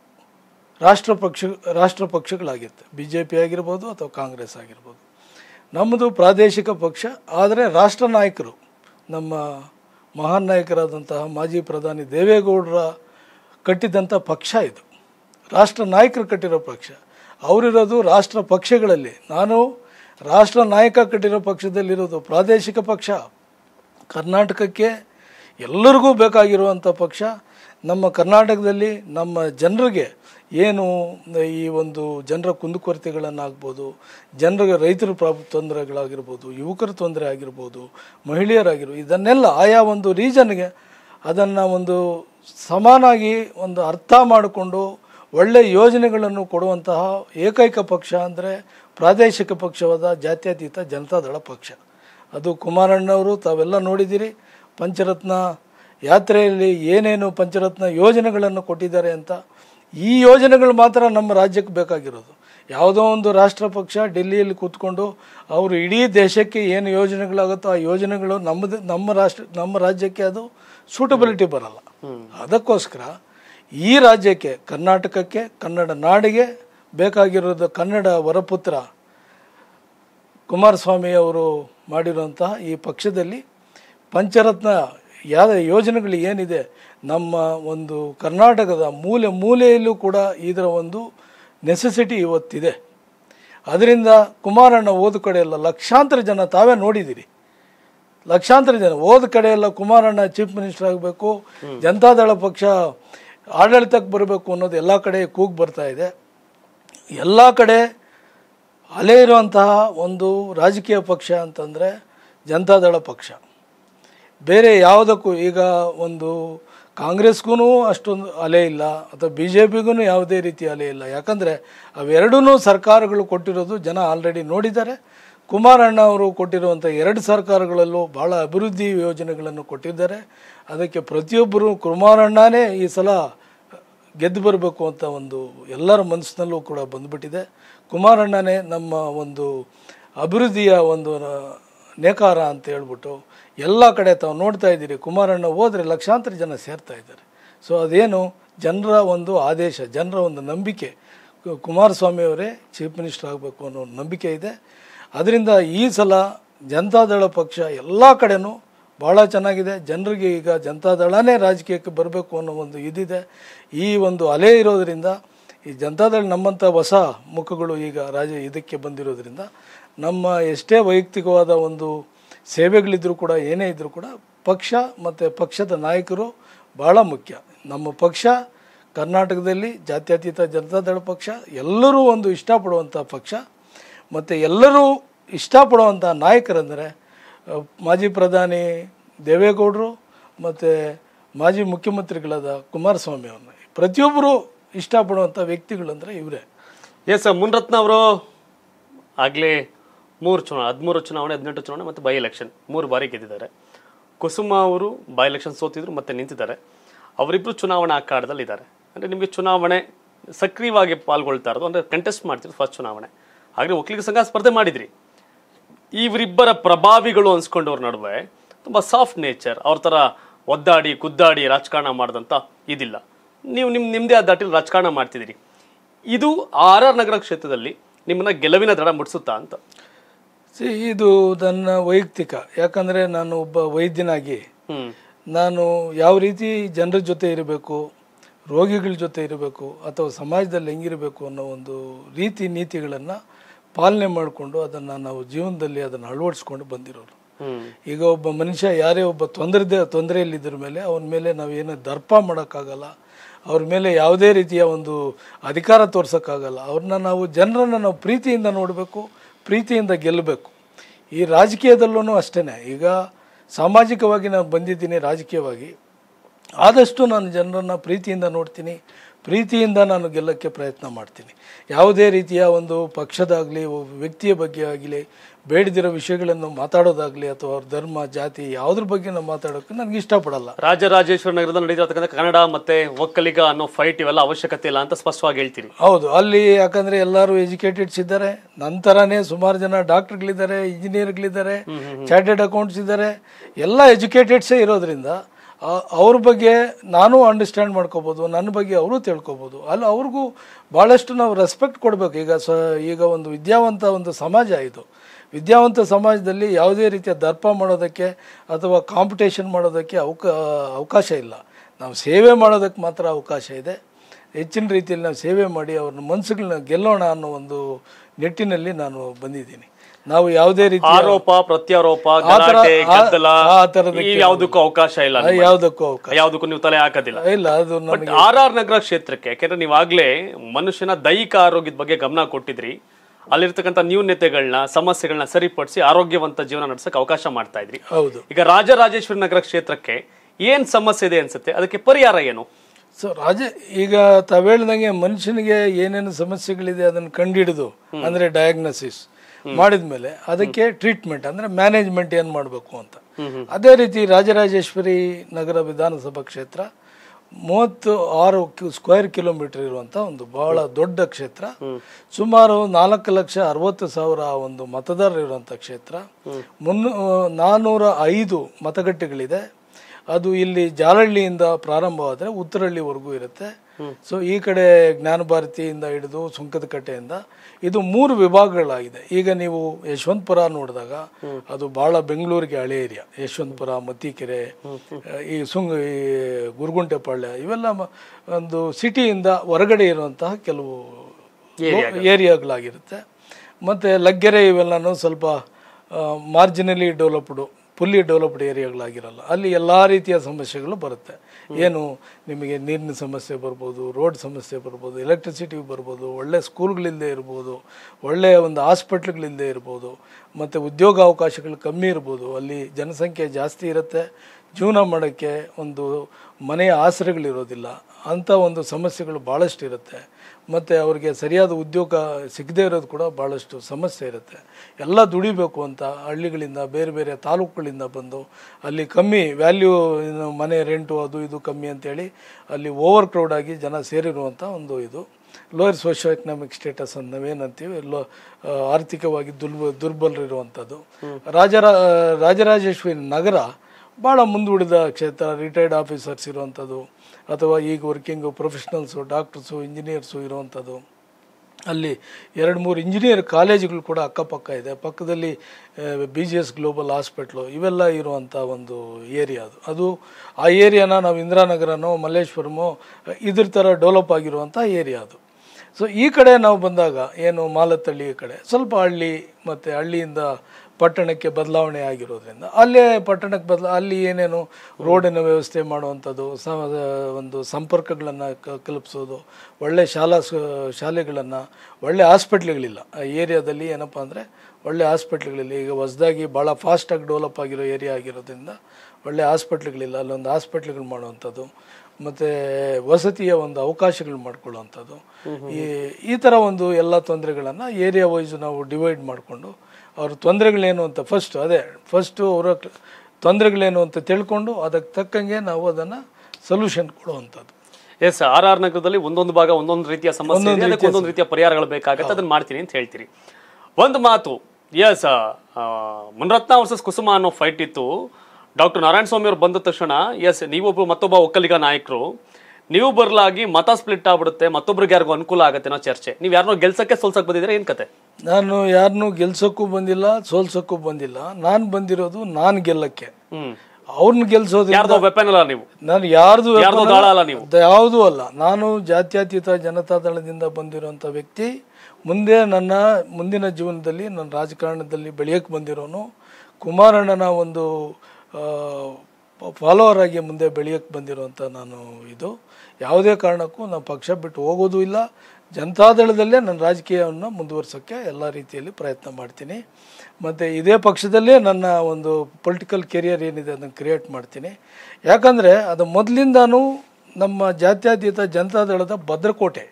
ರಾಷ್ಟ್ರ ಪಕ್ಷ ರಾಷ್ಟ್ರ ಪಕ್ಷಗಳಾಗಿರುತ್ತೆ ಬಿ ಜೆ ಪಿ ಆಗಿರ್ಬೋದು ಅಥವಾ ಕಾಂಗ್ರೆಸ್ ಆಗಿರ್ಬೋದು ನಮ್ಮದು ಪ್ರಾದೇಶಿಕ ಪಕ್ಷ ಆದರೆ ರಾಷ್ಟ್ರ ನಾಯಕರು ನಮ್ಮ ಮಹಾನ್ ನಾಯಕರಾದಂತಹ ಮಾಜಿ ಪ್ರಧಾನಿ ದೇವೇಗೌಡರ ಕಟ್ಟಿದಂಥ ಪಕ್ಷ ಇದು ರಾಷ್ಟ್ರ ನಾಯಕರು ಕಟ್ಟಿರೋ ಪಕ್ಷ ಅವರಿರೋದು ರಾಷ್ಟ್ರ ಪಕ್ಷಗಳಲ್ಲಿ ನಾನು ರಾಷ್ಟ್ರ ನಾಯಕ ಕಟ್ಟಿರೋ ಪಕ್ಷದಲ್ಲಿರೋದು ಪ್ರಾದೇಶಿಕ ಪಕ್ಷ ಕರ್ನಾಟಕಕ್ಕೆ ಎಲ್ಲರಿಗೂ ಬೇಕಾಗಿರುವಂಥ ಪಕ್ಷ ನಮ್ಮ ಕರ್ನಾಟಕದಲ್ಲಿ ನಮ್ಮ ಜನರಿಗೆ ಏನು ಈ ಒಂದು ಜನರ ಕುಂದುಕೊರತೆಗಳನ್ನಾಗ್ಬೋದು ಜನರಿಗೆ ರೈತರ ಪ್ರಾ ತೊಂದರೆಗಳಾಗಿರ್ಬೋದು ಯುವಕರ ತೊಂದರೆ ಆಗಿರ್ಬೋದು ಮಹಿಳೆಯರಾಗಿರ್ಬೋದು ಇದನ್ನೆಲ್ಲ ಆಯಾ ಒಂದು ರೀಜನ್ಗೆ ಅದನ್ನು ಒಂದು ಸಮಾನಾಗಿ ಒಂದು ಅರ್ಥ ಮಾಡಿಕೊಂಡು ಒಳ್ಳೆಯ ಯೋಜನೆಗಳನ್ನು ಕೊಡುವಂತಹ ಏಕೈಕ ಪಕ್ಷ ಅಂದರೆ ಪ್ರಾದೇಶಿಕ ಪಕ್ಷವಾದ ಜಾತ್ಯತೀತ ಜನತಾದಳ ಪಕ್ಷ ಅದು ಕುಮಾರಣ್ಣವರು ತಾವೆಲ್ಲ ನೋಡಿದ್ದೀರಿ ಪಂಚರತ್ನ ಯಾತ್ರೆಯಲ್ಲಿ ಏನೇನು ಪಂಚರತ್ನ ಯೋಜನೆಗಳನ್ನು ಕೊಟ್ಟಿದ್ದಾರೆ ಅಂತ ಈ ಯೋಜನೆಗಳು ಮಾತ್ರ ನಮ್ಮ ರಾಜ್ಯಕ್ಕೆ ಬೇಕಾಗಿರೋದು ಯಾವುದೋ ಒಂದು ರಾಷ್ಟ್ರ ಪಕ್ಷ ಡೆಲ್ಲಿಯಲ್ಲಿ ಕೂತ್ಕೊಂಡು ಅವರು ಇಡೀ ದೇಶಕ್ಕೆ ಏನು ಯೋಜನೆಗಳಾಗುತ್ತೋ ಆ ಯೋಜನೆಗಳು ನಮ್ಮದು ನಮ್ಮ ರಾಷ್ಟ್ರ ನಮ್ಮ ರಾಜ್ಯಕ್ಕೆ ಅದು ಸೂಟಬಿಲಿಟಿ ಬರಲ್ಲ ಅದಕ್ಕೋಸ್ಕರ ಈ ರಾಜ್ಯಕ್ಕೆ ಕರ್ನಾಟಕಕ್ಕೆ ಕನ್ನಡ ನಾಡಿಗೆ ಬೇಕಾಗಿರೋದು ಕನ್ನಡ ವರಪುತ್ರ ಕುಮಾರಸ್ವಾಮಿ ಅವರು ಮಾಡಿರುವಂತಹ ಈ ಪಕ್ಷದಲ್ಲಿ ಪಂಚರತ್ನ ಯಾವ ಯೋಜನೆಗಳು ಏನಿದೆ ನಮ್ಮ ಒಂದು ಕರ್ನಾಟಕದ ಮೂಲೆ ಮೂಲೆಯಲ್ಲೂ ಕೂಡ ಇದರ ಒಂದು ನೆಸೆಸಿಟಿ ಇವತ್ತಿದೆ ಅದರಿಂದ ಕುಮಾರಣ್ಣ ಓದ ಕಡೆ ಎಲ್ಲ ಲಕ್ಷಾಂತರ ಜನ ತಾವೇ ನೋಡಿದ್ದೀರಿ ಲಕ್ಷಾಂತರ ಜನ ಹೋದ ಕಡೆ ಎಲ್ಲ ಕುಮಾರಣ್ಣ ಚೀಫ್ ಮಿನಿಸ್ಟರ್ ಆಗಬೇಕು ಜನತಾದಳ ಪಕ್ಷ ಆಡಳಿತಕ್ಕೆ ಬರಬೇಕು ಅನ್ನೋದು ಎಲ್ಲ ಕಡೆ ಕೂಗು ಬರ್ತಾ ಇದೆ ಎಲ್ಲ ಕಡೆ ಅಲೆ ಇರುವಂತಹ ಒಂದು ರಾಜಕೀಯ ಪಕ್ಷ ಅಂತಂದರೆ ಜನತಾದಳ ಪಕ್ಷ ಬೇರೆ ಯಾವುದಕ್ಕೂ ಈಗ ಒಂದು ಕಾಂಗ್ರೆಸ್ಗೂ ಅಷ್ಟೊಂದು ಅಲೆ ಇಲ್ಲ ಅಥವಾ ಬಿ ಜೆ ಪಿಗೂ ಯಾವುದೇ ರೀತಿ ಅಲೆ ಇಲ್ಲ ಯಾಕಂದರೆ ಅವೆರಡೂ ಸರ್ಕಾರಗಳು ಕೊಟ್ಟಿರೋದು ಜನ ಆಲ್ರೆಡಿ ನೋಡಿದ್ದಾರೆ ಕುಮಾರಣ್ಣ ಅವರು ಕೊಟ್ಟಿರುವಂಥ ಎರಡು ಸರ್ಕಾರಗಳಲ್ಲೂ ಭಾಳ ಅಭಿವೃದ್ಧಿ ಯೋಜನೆಗಳನ್ನು ಕೊಟ್ಟಿದ್ದಾರೆ ಅದಕ್ಕೆ ಪ್ರತಿಯೊಬ್ಬರು ಕುಮಾರಣ್ಣನೇ ಈ ಸಲ ಗೆದ್ದು ಬರಬೇಕು ಅಂತ ಒಂದು ಎಲ್ಲರ ಮನಸ್ಸಿನಲ್ಲೂ ಕೂಡ ಬಂದ್ಬಿಟ್ಟಿದೆ ಕುಮಾರಣ್ಣನೇ ನಮ್ಮ ಒಂದು ಅಭಿವೃದ್ಧಿಯ ಒಂದು ನ- ನೇಕಾರ ಅಂತ ಹೇಳ್ಬಿಟ್ಟು ಎಲ್ಲ ಕಡೆ ತಾವು ನೋಡ್ತಾ ಇದ್ದೀರಿ ಕುಮಾರಣ್ಣ ಹೋದರೆ ಲಕ್ಷಾಂತರ ಜನ ಸೇರ್ತಾ ಇದ್ದಾರೆ ಸೊ ಅದೇನು ಜನರ ಒಂದು ಆದೇಶ ಜನರ ಒಂದು ನಂಬಿಕೆ ಕು- ಕುಮಾರಸ್ವಾಮಿ ಅವರೇ ಚೀಫ್ ಮಿನಿಸ್ಟರ್ ಆಗಬೇಕು ಅನ್ನೋ ಒಂದು ನಂಬಿಕೆ ಇದೆ ಅದರಿಂದ ಈ ಸಲ ಜನತಾದಳ ಪಕ್ಷ ಎಲ್ಲ ಕಡೆನೂ ಭಾಳ ಚೆನ್ನಾಗಿದೆ ಜನರಿಗೆ ಈಗ ಜನತಾದಳನೇ ರಾಜಕೀಯಕ್ಕೆ ಬರಬೇಕು ಅನ್ನೋ ಒಂದು ಇದಿದೆ ಈ ಒಂದು ಅಲೆ ಇರೋದರಿಂದ ಈ ಜನತಾದಳ ನಮ್ಮಂಥ ಹೊಸ ಮುಖಗಳು ಈಗ ರಾಜ ಇದಕ್ಕೆ ಬಂದಿರೋದ್ರಿಂದ ನಮ್ಮ ಎಷ್ಟೇ ವೈಯಕ್ತಿಕವಾದ ಒಂದು ಸೇವೆಗಳಿದ್ರೂ ಕೂಡ ಏನೇ ಇದ್ದರೂ ಕೂಡ ಪಕ್ಷ ಮತ್ತು ಪಕ್ಷದ ನಾಯಕರು ಭಾಳ ಮುಖ್ಯ ನಮ್ಮ ಪಕ್ಷ ಕರ್ನಾಟಕದಲ್ಲಿ ಜಾತ್ಯತೀತ ಜನತಾದಳ ಪಕ್ಷ ಎಲ್ಲರೂ ಒಂದು ಇಷ್ಟಪಡುವಂಥ ಪಕ್ಷ ಮತ್ತು ಎಲ್ಲರೂ ಇಷ್ಟಪಡುವಂಥ ನಾಯಕರೆಂದರೆ ಅ, ಮಾಜಿ ಪ್ರಧಾನಿ ದೇವೇಗೌಡರು ಮತ್ತು ಮಾಜಿ ಮುಖ್ಯಮಂತ್ರಿಗಳಾದ ಕುಮಾರಸ್ವಾಮಿ ಅವ್ರನ್ನ ಪ್ರತಿಯೊಬ್ಬರು ಇಷ್ಟಪಡುವಂಥ ವ್ಯಕ್ತಿಗಳಂದರೆ ಇವರೇ ಎಸ್ ಮುನ್ರತ್ನ ಅವರು ಆಗಲೇ ಮೂರು ಚುನಾವಣೆ ಹದಿಮೂರು ಚುನಾವಣೆ ಹದಿನೆಂಟು ಚುನಾವಣೆ ಮತ್ತು ಬೈ ಎಲೆಕ್ಷನ್ ಮೂರು ಬಾರಿ ಗೆದ್ದಿದ್ದಾರೆ ಕುಸುಮ ಅವರು ಬೈ ಎಲೆಕ್ಷನ್ ಸೋತಿದ್ರು ಮತ್ತೆ ನಿಂತಿದ್ದಾರೆ ಅವರಿಬ್ಬರು ಚುನಾವಣಾ ಅಖಾಡದಲ್ಲಿ ಇದ್ದಾರೆ ಅಂದರೆ ನಿಮಗೆ ಚುನಾವಣೆ ಸಕ್ರಿಯವಾಗಿ ಪಾಲ್ಗೊಳ್ತಾ ಇರೋದು ಅಂದರೆ ಕಂಟೆಸ್ಟ್ ಮಾಡ್ತಿದ್ರು ಫಸ್ಟ್ ಚುನಾವಣೆ ಆಗಲೇ ಒಕ್ಕಲಿಗ ಸಂಘ ಸ್ಪರ್ಧೆ ಮಾಡಿದ್ರಿ ಇವರಿಬ್ಬರ ಪ್ರಭಾವಿಗಳು ಅನ್ಸ್ಕೊಂಡವ್ರ ನಡುವೆ ತುಂಬ ಸಾಫ್ಟ್ ನೇಚರ್ ಅವ್ರ ಥರ ಒದ್ದಾಡಿ ಕುದ್ದಾಡಿ ರಾಜಕಾರಣ ಮಾಡಿದಂಥ ಇದಿಲ್ಲ ನೀವು ನಿಮ್ಮ ನಿಮ್ಮದೇ ಆದ ದಾಟಿಲಿ ರಾಜಕಾರಣ ಮಾಡ್ತಿದ್ದೀರಿ ಇದು ಆರ್ ಆರ್ ನಗರ ಕ್ಷೇತ್ರದಲ್ಲಿ ನಿಮ್ಮನ್ನ ಗೆಲುವಿನ ದಡ ಮುಟ್ಸುತ್ತಾ ಅಂತ ಸಿ ಇದು ನನ್ನ ವೈಯಕ್ತಿಕ ಯಾಕಂದರೆ ನಾನು ಒಬ್ಬ ವೈದ್ಯನಾಗಿ ಹ್ಮ್ ನಾನು ಯಾವ ರೀತಿ ಜನರ ಜೊತೆ ಇರಬೇಕು ರೋಗಿಗಳ ಜೊತೆ ಇರಬೇಕು ಅಥವಾ ಸಮಾಜದಲ್ಲಿ ಹೆಂಗಿರಬೇಕು ಅನ್ನೋ ಒಂದು ರೀತಿ ನೀತಿಗಳನ್ನು ಪಾಲನೆ ಮಾಡಿಕೊಂಡು ಅದನ್ನು ನಾವು ಜೀವನದಲ್ಲಿ ಅದನ್ನು ಅಳವಡಿಸ್ಕೊಂಡು ಬಂದಿರೋರು ಹ್ಮ್ ಈಗ ಒಬ್ಬ ಮನುಷ್ಯ ಯಾರೇ ಒಬ್ಬ ತೊಂದರೆ ತೊಂದರೆಯಲ್ಲಿದ್ದ ಮೇಲೆ ಅವನ ಮೇಲೆ ನಾವೇನು ದರ್ಪ ಮಾಡೋಕ್ಕಾಗಲ್ಲ ಅವ್ರ ಮೇಲೆ ಯಾವುದೇ ರೀತಿಯ ಒಂದು ಅಧಿಕಾರ ತೋರ್ಸೋಕ್ಕಾಗಲ್ಲ ಅವ್ರನ್ನ ನಾವು ಜನರನ್ನು ನಾವು ಪ್ರೀತಿಯಿಂದ ನೋಡಬೇಕು ಪ್ರೀತಿಯಿಂದ ಗೆಲ್ಲಬೇಕು ಈ ರಾಜಕೀಯದಲ್ಲೂ ಅಷ್ಟೇ ಈಗ ಸಾಮಾಜಿಕವಾಗಿ ನಾನು ಬಂದಿದ್ದೀನಿ ರಾಜಕೀಯವಾಗಿ ಆದಷ್ಟು ನಾನು ಜನರನ್ನು ಪ್ರೀತಿಯಿಂದ ನೋಡ್ತೀನಿ ಪ್ರೀತಿಯಿಂದ ನಾನು ಗೆಲ್ಲಕ್ಕೆ ಪ್ರಯತ್ನ ಮಾಡ್ತೀನಿ ಯಾವುದೇ ರೀತಿಯ ಒಂದು ಪಕ್ಷದಾಗಲಿ ವ್ಯಕ್ತಿಯ ಬಗ್ಗೆ ಆಗಲಿ ಬೇಡದಿರೋ ವಿಷಯಗಳನ್ನು ಮಾತಾಡೋದಾಗಲಿ ಅಥವಾ ಅವ್ರ ಧರ್ಮ ಜಾತಿ ಯಾವುದ್ರ ಬಗ್ಗೆ ನಾವು ಮಾತಾಡೋಕ್ಕೆ ನನಗೆ ಇಷ್ಟಪಡಲ್ಲ ರಾಜರಾಜೇಶ್ವರ ನಗರದಲ್ಲಿ ನಡೀತಿರ್ತಕ್ಕಂಥ ಕನ್ನಡ ಮತ್ತೆ ಒಕ್ಕಲಿಗ ಅನ್ನೋ ಫೈಟ್ ಇವೆಲ್ಲ ಅವಶ್ಯಕತೆ ಇಲ್ಲ ಅಂತ ಸ್ಪಷ್ಟವಾಗಿ ಹೇಳ್ತೀರಿ ಹೌದು ಅಲ್ಲಿ ಯಾಕಂದರೆ ಎಲ್ಲರೂ ಎಜುಕೇಟೆಡ್ಸ್ ಇದ್ದಾರೆ ನಂತರನೇ ಸುಮಾರು ಜನ ಡಾಕ್ಟರ್ಗಳಿದ್ದಾರೆ ಇಂಜಿನಿಯರ್ಗಳಿದ್ದಾರೆ ಚಾರ್ಟೆಡ್ ಅಕೌಂಟ್ಸ್ ಇದ್ದಾರೆ ಎಲ್ಲ ಎಜುಕೇಟೆಡ್ಸೇ ಇರೋದ್ರಿಂದ ಆ- ಅವ್ರ ಬಗ್ಗೆ ನಾನು ಅಂಡರ್ಸ್ಟ್ಯಾಂಡ್ ಮಾಡ್ಕೋಬೋದು ನನ್ನ ಬಗ್ಗೆ ಅವರು ತಿಳ್ಕೊಬೋದು ಅಲ್ಲಿ ಅವ್ರಿಗೂ ಭಾಳಷ್ಟು ನಾವು ರೆಸ್ಪೆಕ್ಟ್ ಕೊಡಬೇಕು ಈಗ ಸ ಈಗ ಒಂದು ವಿದ್ಯಾವಂತ ಒಂದು ಸಮಾಜ ಇದು ವಿದ್ಯಾವಂತ ಸಮಾಜದಲ್ಲಿ ಯಾವುದೇ ರೀತಿಯ ದರ್ಪ ಮಾಡೋದಕ್ಕೆ ಅಥವಾ ಕಾಂಪಿಟೇಷನ್ ಮಾಡೋದಕ್ಕೆ ಅವಕ ಅವಕಾಶ ಇಲ್ಲ ನಾವು ಸೇವೆ ಮಾಡೋದಕ್ಕೆ ಮಾತ್ರ ಅವಕಾಶ ಇದೆ ಹೆಚ್ಚಿನ ರೀತಿಯಲ್ಲಿ ನಾವು ಸೇವೆ ಮಾಡಿ ಅವ್ರನ್ನ ಮನಸ್ಸುಗಳನ್ನ ಗೆಲ್ಲೋಣ ಅನ್ನೋ ಒಂದು ನಿಟ್ಟಿನಲ್ಲಿ ನಾನು ಬಂದಿದ್ದೀನಿ ನಾವು ಯಾವುದೇ ರೀತಿ ಆರೋಪ ಪ್ರತ್ಯಾರೋಪ ಆ ಥರ- ಗಲಾಟೆ ಆ- ಗದ್ದಲ ಆ ಥರದಕ್ಕೆ ಈ ಯಾವುದಕ್ಕೂ ಅವಕಾಶ ಇಲ್ಲ ಯಾವುದಕ್ಕೂ ಅವಕಾಶ ಯಾವುದಕ್ಕೂ ನೀವು ತಲೆ ಹಾಕೋದಿಲ್ಲ ಇಲ್ಲ ಅದು ಬಟ್ ನನಗೆ ಆರ್ ಆರ್ ನಗರ ಕ್ಷೇತ್ರಕ್ಕೆ ಯಾಕೆಂದ್ರೆ ನೀವಾಗ್ಲೇ ಮನುಷ್ಯನ ದೈಹಿಕ ಆರೋಗ್ಯದ ಬಗ್ಗೆ ಗಮನ ಕೊಟ್ಟಿದ್ರಿ ಅಲ್ಲಿರ್ತಕ್ಕಂಥ ನ್ಯೂನ್ಯತೆಗಳನ್ನ ಸಮಸ್ಯೆಗಳನ್ನ ಸರಿಪಡಿಸಿ ಆರೋಗ್ಯವಂತ ಜೀವನ ನಡೆಸಕ್ಕೆ ಅವಕಾಶ ಮಾಡ್ತಾ ಇದ್ರಿ ಹೌದು ಈಗ ರಾಜರಾಜೇಶ್ವರಿ ನಗರ ಕ್ಷೇತ್ರಕ್ಕೆ ಏನ್ ಸಮಸ್ಯೆ ಇದೆ ಅನ್ಸುತ್ತೆ ಅದಕ್ಕೆ ಪರಿಹಾರ ಏನು ಸೊ ರಾಜ ಈಗ ತಾವು ಹೇಳ್ದಂಗೆ ಮನುಷ್ಯನಿಗೆ ಏನೇನು ಸಮಸ್ಯೆಗಳಿದೆ ಅದನ್ನು ಕಂಡುಹಿಡಿದು ಅಂದರೆ ಡಯಾಗ್ನೋಸಿಸ್ ಮಾಡಿದ್ಮೇಲೆ ಅದಕ್ಕೆ ಟ್ರೀಟ್ಮೆಂಟ್ ಅಂದರೆ ಮ್ಯಾನೇಜ್ಮೆಂಟ್ ಏನು ಮಾಡಬೇಕು ಅಂತ ಅದೇ ರೀತಿ ರಾಜರಾಜೇಶ್ವರಿ ನಗರ ವಿಧಾನಸಭಾ ಕ್ಷೇತ್ರ ಮೂವತ್ತು ಆರು ಸ್ಕ್ವೇರ್ ಕಿಲೋಮೀಟರ್ ಇರುವಂಥ ಒಂದು ಬಹಳ ದೊಡ್ಡ ಕ್ಷೇತ್ರ ಸುಮಾರು ನಾಲ್ಕು ಲಕ್ಷ ಅರವತ್ತು ಸಾವಿರ ಒಂದು ಮತದಾರರು ಇರುವಂಥ ಕ್ಷೇತ್ರ ಮುನ್ನೂ ನಾನ್ನೂರ ಐದು ಮತಗಟ್ಟೆಗಳಿದೆ ಅದು ಇಲ್ಲಿ ಜಾಲಹಳ್ಳಿಯಿಂದ ಪ್ರಾರಂಭವಾದರೆ ಉತ್ತರಹಳ್ಳಿವರೆಗೂ ಇರುತ್ತೆ ಸೊ ಈ ಕಡೆ ಜ್ಞಾನ ಭಾರತಿಯಿಂದ ಹಿಡಿದು ಸುಂಕದಕಟ್ಟೆಯಿಂದ ಇದು ಮೂರು ವಿಭಾಗಗಳಾಗಿದೆ ಈಗ ನೀವು ಯಶವಂತಪುರ ನೋಡಿದಾಗ ಅದು ಬಹಳ ಬೆಂಗಳೂರಿಗೆ ಹಳೆ ಏರಿಯಾ ಯಶವಂತಪುರ ಮತ್ತಿಕೆರೆ ಈ ಸುಂಗ ಈ ಗುರುಗುಂಟೆಪಾಳ್ಯ ಇವೆಲ್ಲ ಮ- ಒಂದು ಸಿಟಿಯಿಂದ ಹೊರಗಡೆ ಇರುವಂತಹ ಕೆಲವು ಏರಿಯಾಗಳಾಗಿರುತ್ತೆ ಮತ್ತು ಲಗ್ಗೆರೆ ಇವೆಲ್ಲನೂ ಸ್ವಲ್ಪ ಮಾರ್ಜಿನಲಿ ಡೆವಲಪ್ಡು ಫುಲ್ಲಿ ಡೆವಲಪ್ಡ್ ಏರಿಯಾಗಳಾಗಿರಲ್ಲ ಅಲ್ಲಿ ಎಲ್ಲ ರೀತಿಯ ಸಮಸ್ಯೆಗಳು ಬರುತ್ತೆ ಏನು ನಿಮಗೆ ನೀರಿನ ಸಮಸ್ಯೆ ಬರ್ಬೋದು ರೋಡ್ ಸಮಸ್ಯೆ ಬರ್ಬೋದು ಎಲೆಕ್ಟ್ರಿಸಿಟಿ ಬರ್ಬೋದು ಒಳ್ಳೆ ಸ್ಕೂಲ್ಗಳಿಲ್ಲದೆ ಇರ್ಬೋದು ಒಳ್ಳೆಯ ಒಂದು ಹಾಸ್ಪಿಟ್ಲ್ಗಳಿಲ್ಲದೆ ಇರ್ಬೋದು ಮತ್ತು ಉದ್ಯೋಗ ಅವಕಾಶಗಳು ಕಮ್ಮಿ ಇರ್ಬೋದು ಅಲ್ಲಿ ಜನಸಂಖ್ಯೆ ಜಾಸ್ತಿ ಇರುತ್ತೆ ಜೀವನ ಮಾಡೋಕ್ಕೆ ಒಂದು ಮನೆಯ ಆಸರೆಗಳಿರೋದಿಲ್ಲ ಅಂಥ ಒಂದು ಸಮಸ್ಯೆಗಳು ಭಾಳಷ್ಟು ಇರುತ್ತೆ ಮತ್ತು ಅವ್ರಿಗೆ ಸರಿಯಾದ ಉದ್ಯೋಗ ಸಿಗದೇ ಇರೋದು ಕೂಡ ಭಾಳಷ್ಟು ಸಮಸ್ಯೆ ಇರುತ್ತೆ ಎಲ್ಲ ದುಡಿಬೇಕು ಅಂತ ಹಳ್ಳಿಗಳಿಂದ ಬೇರೆ ಬೇರೆ ತಾಲೂಕುಗಳಿಂದ ಬಂದು ಅಲ್ಲಿ ಕಮ್ಮಿ ವ್ಯಾಲ್ಯೂ ಮನೆ ರೆಂಟು ಅದು ಇದು ಕಮ್ಮಿ ಅಂತೇಳಿ ಅಲ್ಲಿ ಓವರ್ ಕ್ರೌಡ್ ಆಗಿ ಜನ ಸೇರಿರುವಂಥ ಒಂದು ಇದು ಲೋಯರ್ ಸೋಷಿಯೋ ಎಕನಾಮಿಕ್ ಸ್ಟೇಟಸ್ ಅಂತ ನಾವೇನಂತೀವಿ ಲೋ ಆ, ಆರ್ಥಿಕವಾಗಿ ದುರ್ಬ ದುರ್ಬಲರಿರುವಂಥದ್ದು ರಾಜರ ರಾಜರಾಜೇಶ್ವರಿ ನಗರ ಭಾಳ ಮುಂದೂಡಿದ ಕ್ಷೇತ್ರ ರಿಟೈರ್ಡ್ ಆಫೀಸರ್ಸ್ ಇರುವಂಥದ್ದು ಅಥವಾ ಈಗ ವರ್ಕಿಂಗು ಪ್ರೊಫೆಷ್ನಲ್ಸು ಡಾಕ್ಟರ್ಸು ಇಂಜಿನಿಯರ್ಸು ಇರುವಂಥದ್ದು ಅಲ್ಲಿ ಎರಡು ಮೂರು ಇಂಜಿನಿಯರ್ ಕಾಲೇಜುಗಳು ಕೂಡ ಅಕ್ಕಪಕ್ಕ ಇದೆ ಪಕ್ಕದಲ್ಲಿ B G S global hospital ಇವೆಲ್ಲ ಇರುವಂಥ ಒಂದು ಏರಿಯಾ ಅದು ಅದು ಆ ಏರಿಯಾನ ನಾವು ಇಂದಿರಾನಗರನೋ ಮಲ್ಲೇಶ್ವರಮೋ ಇದ್ರ ಥರ ಡೆವಲಪ್ ಆಗಿರುವಂಥ ಏರಿಯಾ ಅದು ಸೊ ಈ ಕಡೆ ನಾವು ಬಂದಾಗ ಏನು ಮಾಲತ್ತಳ್ಳಿ ಈ ಕಡೆ ಸ್ವಲ್ಪ ಹಳ್ಳಿ ಮತ್ತು ಹಳ್ಳಿಯಿಂದ ಪಟ್ಟಣಕ್ಕೆ ಬದಲಾವಣೆ ಆಗಿರೋದ್ರಿಂದ ಅಲ್ಲೇ ಪಟ್ಟಣಕ್ಕೆ ಬದಲ ಅಲ್ಲಿ ಏನೇನು ರೋಡಿನ ವ್ಯವಸ್ಥೆ ಮಾಡುವಂಥದ್ದು ಸ ಒಂದು ಸಂಪರ್ಕಗಳನ್ನು ಕ ಕಲ್ಪಿಸೋದು ಒಳ್ಳೆ ಶಾಲಾ ಸ- ಶಾಲೆಗಳನ್ನು ಒಳ್ಳೆ ಹಾಸ್ಪಿಟ್ಲ್ಗಳಿಲ್ಲ ಆ ಏರಿಯಾದಲ್ಲಿ ಏನಪ್ಪ ಅಂದರೆ ಒಳ್ಳೆ ಹಾಸ್ಪಿಟ್ಲ್ಗಳಿಲ್ಲ ಈಗ ಹೊಸದಾಗಿ ಭಾಳ ಫಾಸ್ಟಾಗಿ ಡೆವಲಪ್ ಆಗಿರೋ ಏರಿಯಾ ಆಗಿರೋದ್ರಿಂದ ಒಳ್ಳೆ ಹಾಸ್ಪಿಟ್ಲ್ಗಳಿಲ್ಲ ಅಲ್ಲೊಂದು ಹಾಸ್ಪಿಟ್ಲ್ಗಳು ಮಾಡುವಂಥದ್ದು ಮತ್ತು ವಸತಿಯ ಒಂದು ಅವಕಾಶಗಳು ಮಾಡ್ಕೊಳ್ಳುವಂಥದ್ದು ಈ ಈ ಥರ ಒಂದು ಎಲ್ಲ ತೊಂದರೆಗಳನ್ನು ಏರಿಯಾ ವೈಸ್ ನಾವು ಡಿವೈಡ್ ಮಾಡಿಕೊಂಡು ಅವ್ರ ತೊಂದರೆಗಳೇನು ಅಂತ ಫಸ್ಟ್ ಅದೇ ಫಸ್ಟು ಅವರ ತೊಂದರೆಗಳೇನು ಅಂತ ತಿಳ್ಕೊಂಡು ಅದಕ್ಕೆ ತಕ್ಕಂಗೆ ನಾವು ಅದನ್ನು ಸೊಲ್ಯೂಷನ್ ಕೊಡುವಂಥದ್ದು ಎಸ್ ಆರ್ ಆರ್ ನಗರದಲ್ಲಿ ಒಂದೊಂದು ಭಾಗ ಒಂದೊಂದು ರೀತಿಯ ಸಮಸ್ಯೆ ಇದೆ ಅದಕ್ಕೆ ಒಂದೊಂದು ರೀತಿಯ ಪರಿಹಾರಗಳು ಬೇಕಾಗತ್ತೆ ಅದನ್ನ ಮಾಡ್ತೀನಿ ಅಂತ ಹೇಳ್ತೀರಿ ಒಂದು ಮಾತು ಎಸ್ ಮುನರತ್ನ ವರ್ಸಸ್ ಕುಸುಮ ಅನ್ನೋ ಫೈಟ್ ಇತ್ತು ಡಾಕ್ಟರ್ ನಾರಾಯಣ ಸ್ವಾಮಿ ಅವರು ಬಂದ ತಕ್ಷಣ ಎಸ್ ನೀವೊಬ್ರು ಮತ್ತೊಬ್ಬ ಒಕ್ಕಲಿಗ ನಾಯಕರು ನೀವು ಬರಲಾಗಿ ಮತ ಸ್ಪ್ಲಿಟ್ ಆಗ್ಬಿಡುತ್ತೆ ಮತ್ತೊಬ್ರಿಗೆ ಯಾರಿಗೂ ಅನುಕೂಲ ಆಗುತ್ತೆ ಅನ್ನೋ ಚರ್ಚೆ ನೀವು ಯಾರನ್ನೋ ಗೆಲ್ಸಕ್ಕೆ ಸೋಲ್ಸಕ್ ಬಂದಿದ್ರೆ ಏನ್ ಕತೆ ನಾನು ಯಾರನ್ನೂ ಗೆಲ್ಸೋಕ್ಕೂ ಬಂದಿಲ್ಲ ಸೋಲ್ಸೋಕ್ಕೂ ಬಂದಿಲ್ಲ ನಾನು ಬಂದಿರೋದು ನಾನು ಗೆಲ್ಲಕ್ಕೆ ಹ್ಮ್ ಅವ್ರನ್ನ ಗೆಲ್ಸೋದು ಯಾರ್ದೋ ವೆಪನ್ ಅಲ್ಲ ನೀವು ನಾನು ಯಾರ್ದು ಯಾರ್ದೋ ದಾಳ ಅಲ್ಲ ನೀವು ಯಾವುದೂ ಅಲ್ಲ ನಾನು ಜಾತ್ಯತೀತ ಜನತಾದಳದಿಂದ ಬಂದಿರುವಂಥ ವ್ಯಕ್ತಿ ಮುಂದೆ ನನ್ನ ಮುಂದಿನ ಜೀವನದಲ್ಲಿ ನನ್ನ ರಾಜಕಾರಣದಲ್ಲಿ ಬೆಳೆಯೋಕ್ಕೆ ಬಂದಿರೋನು ಕುಮಾರಣ್ಣನ ಒಂದು ಫಾಲೋವರ್ ಆಗಿ ಮುಂದೆ ಬೆಳೆಯೋಕ್ಕೆ ಬಂದಿರುವಂಥ ನಾನು ಇದು ಯಾವುದೇ ಕಾರಣಕ್ಕೂ ನಾನು ಪಕ್ಷ ಬಿಟ್ಟು ಹೋಗೋದು ಇಲ್ಲ ಜನತಾದಳದಲ್ಲೇ ನನ್ನ ರಾಜಕೀಯವನ್ನು ಮುಂದುವರ್ಸೋಕ್ಕೆ ಎಲ್ಲ ರೀತಿಯಲ್ಲಿ ಪ್ರಯತ್ನ ಮಾಡ್ತೀನಿ ಮತ್ತು ಇದೇ ಪಕ್ಷದಲ್ಲೇ ನನ್ನ ಒಂದು ಪೊಲಿಟಿಕಲ್ ಕೆರಿಯರ್ ಏನಿದೆ ಅದನ್ನು ಕ್ರಿಯೇಟ್ ಮಾಡ್ತೀನಿ ಯಾಕಂದರೆ ಅದು ಮೊದಲಿಂದಾನು ನಮ್ಮ ಜಾತ್ಯತೀತ ಜನತಾದಳದ ಭದ್ರಕೋಟೆ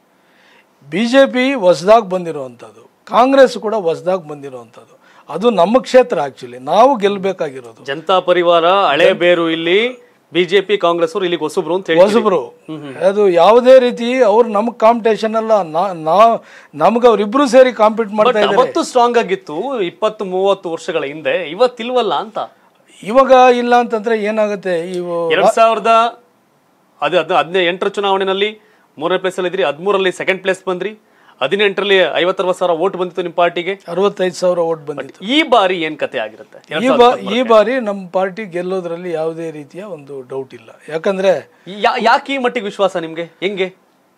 ಬಿ ಜೆ ಪಿ ಹೊಸ್ದಾಗಿ ಬಂದಿರುವಂಥದ್ದು ಕಾಂಗ್ರೆಸ್ ಕೂಡ ಹೊಸ್ದಾಗಿ ಬಂದಿರುವಂಥದ್ದು ಅದು ನಮ್ಮ ಕ್ಷೇತ್ರ ಆ್ಯಕ್ಚುಲಿ ನಾವು ಗೆಲ್ಲಬೇಕಾಗಿರೋದು ಜನತಾ ಪರಿವಾರ ಹಳೆ ಬೇರು ಇಲ್ಲಿ ಬಿಜೆಪಿ ಕಾಂಗ್ರೆಸ್ ಅವರು ಇಲ್ಲಿಗೆ ಹೊಸಬ್ರು ಅಂತ ಹೇಳಿ ಹೊಸಬ್ರು ಅದು ಯಾವುದೇ ರೀತಿ ಅವ್ರು ನಮ್ಗೆ ಕಾಂಪಿಟೇಷನ್ ಅಲ್ಲ ನಾ ನಮ್ಗೆ ಅವ್ರಿಬ್ರು ಸೇರಿ ಕಾಂಪೀಟ್ ಮಾಡ್ತಾ ಇದ್ದಾರೆ ಅವತ್ತು ಸ್ಟ್ರಾಂಗ್ ಆಗಿತ್ತು ಇಪ್ಪತ್ತು ಮೂವತ್ತು ವರ್ಷಗಳ ಹಿಂದೆ ಇವತ್ತಿಲ್ವಲ್ಲ ಅಂತ ಇವಾಗ ಇಲ್ಲ ಅಂತಂದ್ರೆ ಏನಾಗುತ್ತೆ ಇವು ಎರಡ್ ಸಾವಿರದ ಅದು ಅದು ಹದಿನೈ ಎಂಟರ ಚುನಾವಣೆಯಲ್ಲಿ ಮೂರನೇ ಪ್ಲೇಸ್ ಅಲ್ಲಿ ಇದ್ರಿ ಹದಿಮೂರಲ್ಲಿ ಸೆಕೆಂಡ್ ಪ್ಲೇಸ್ ಬಂದ್ರಿ ಹದಿನೆಂಟರಲ್ಲಿ ಐವತ್ತರವತ್ತು ಸಾವಿರ ಓಟ್ ಬಂದಿತ್ತು ನಿಮ್ಮ ಪಾರ್ಟಿಗೆ ಅರವತ್ತೈದು ಸಾವಿರ ಓಟ್ ಬಂದಿತ್ತು ಈ ಬಾರಿ ಏನ್ ಕತೆ ಆಗಿರುತ್ತೆ ಎರಡ್ ಈ ಸಾವಿರದ ಬಾ ಈ ಬಾರಿ ನಮ್ಮ ಪಾರ್ಟಿ ಗೆಲ್ಲೋದ್ರಲ್ಲಿ ಯಾವುದೇ ರೀತಿಯ ಒಂದು ಡೌಟ್ ಇಲ್ಲ ಯಾಕಂದ್ರೆ ಯಾ- ಯಾಕೆ ಈ ಮಟ್ಟಿಗೆ ವಿಶ್ವಾಸ ನಿಮ್ಗೆ ಹೆಂಗೆ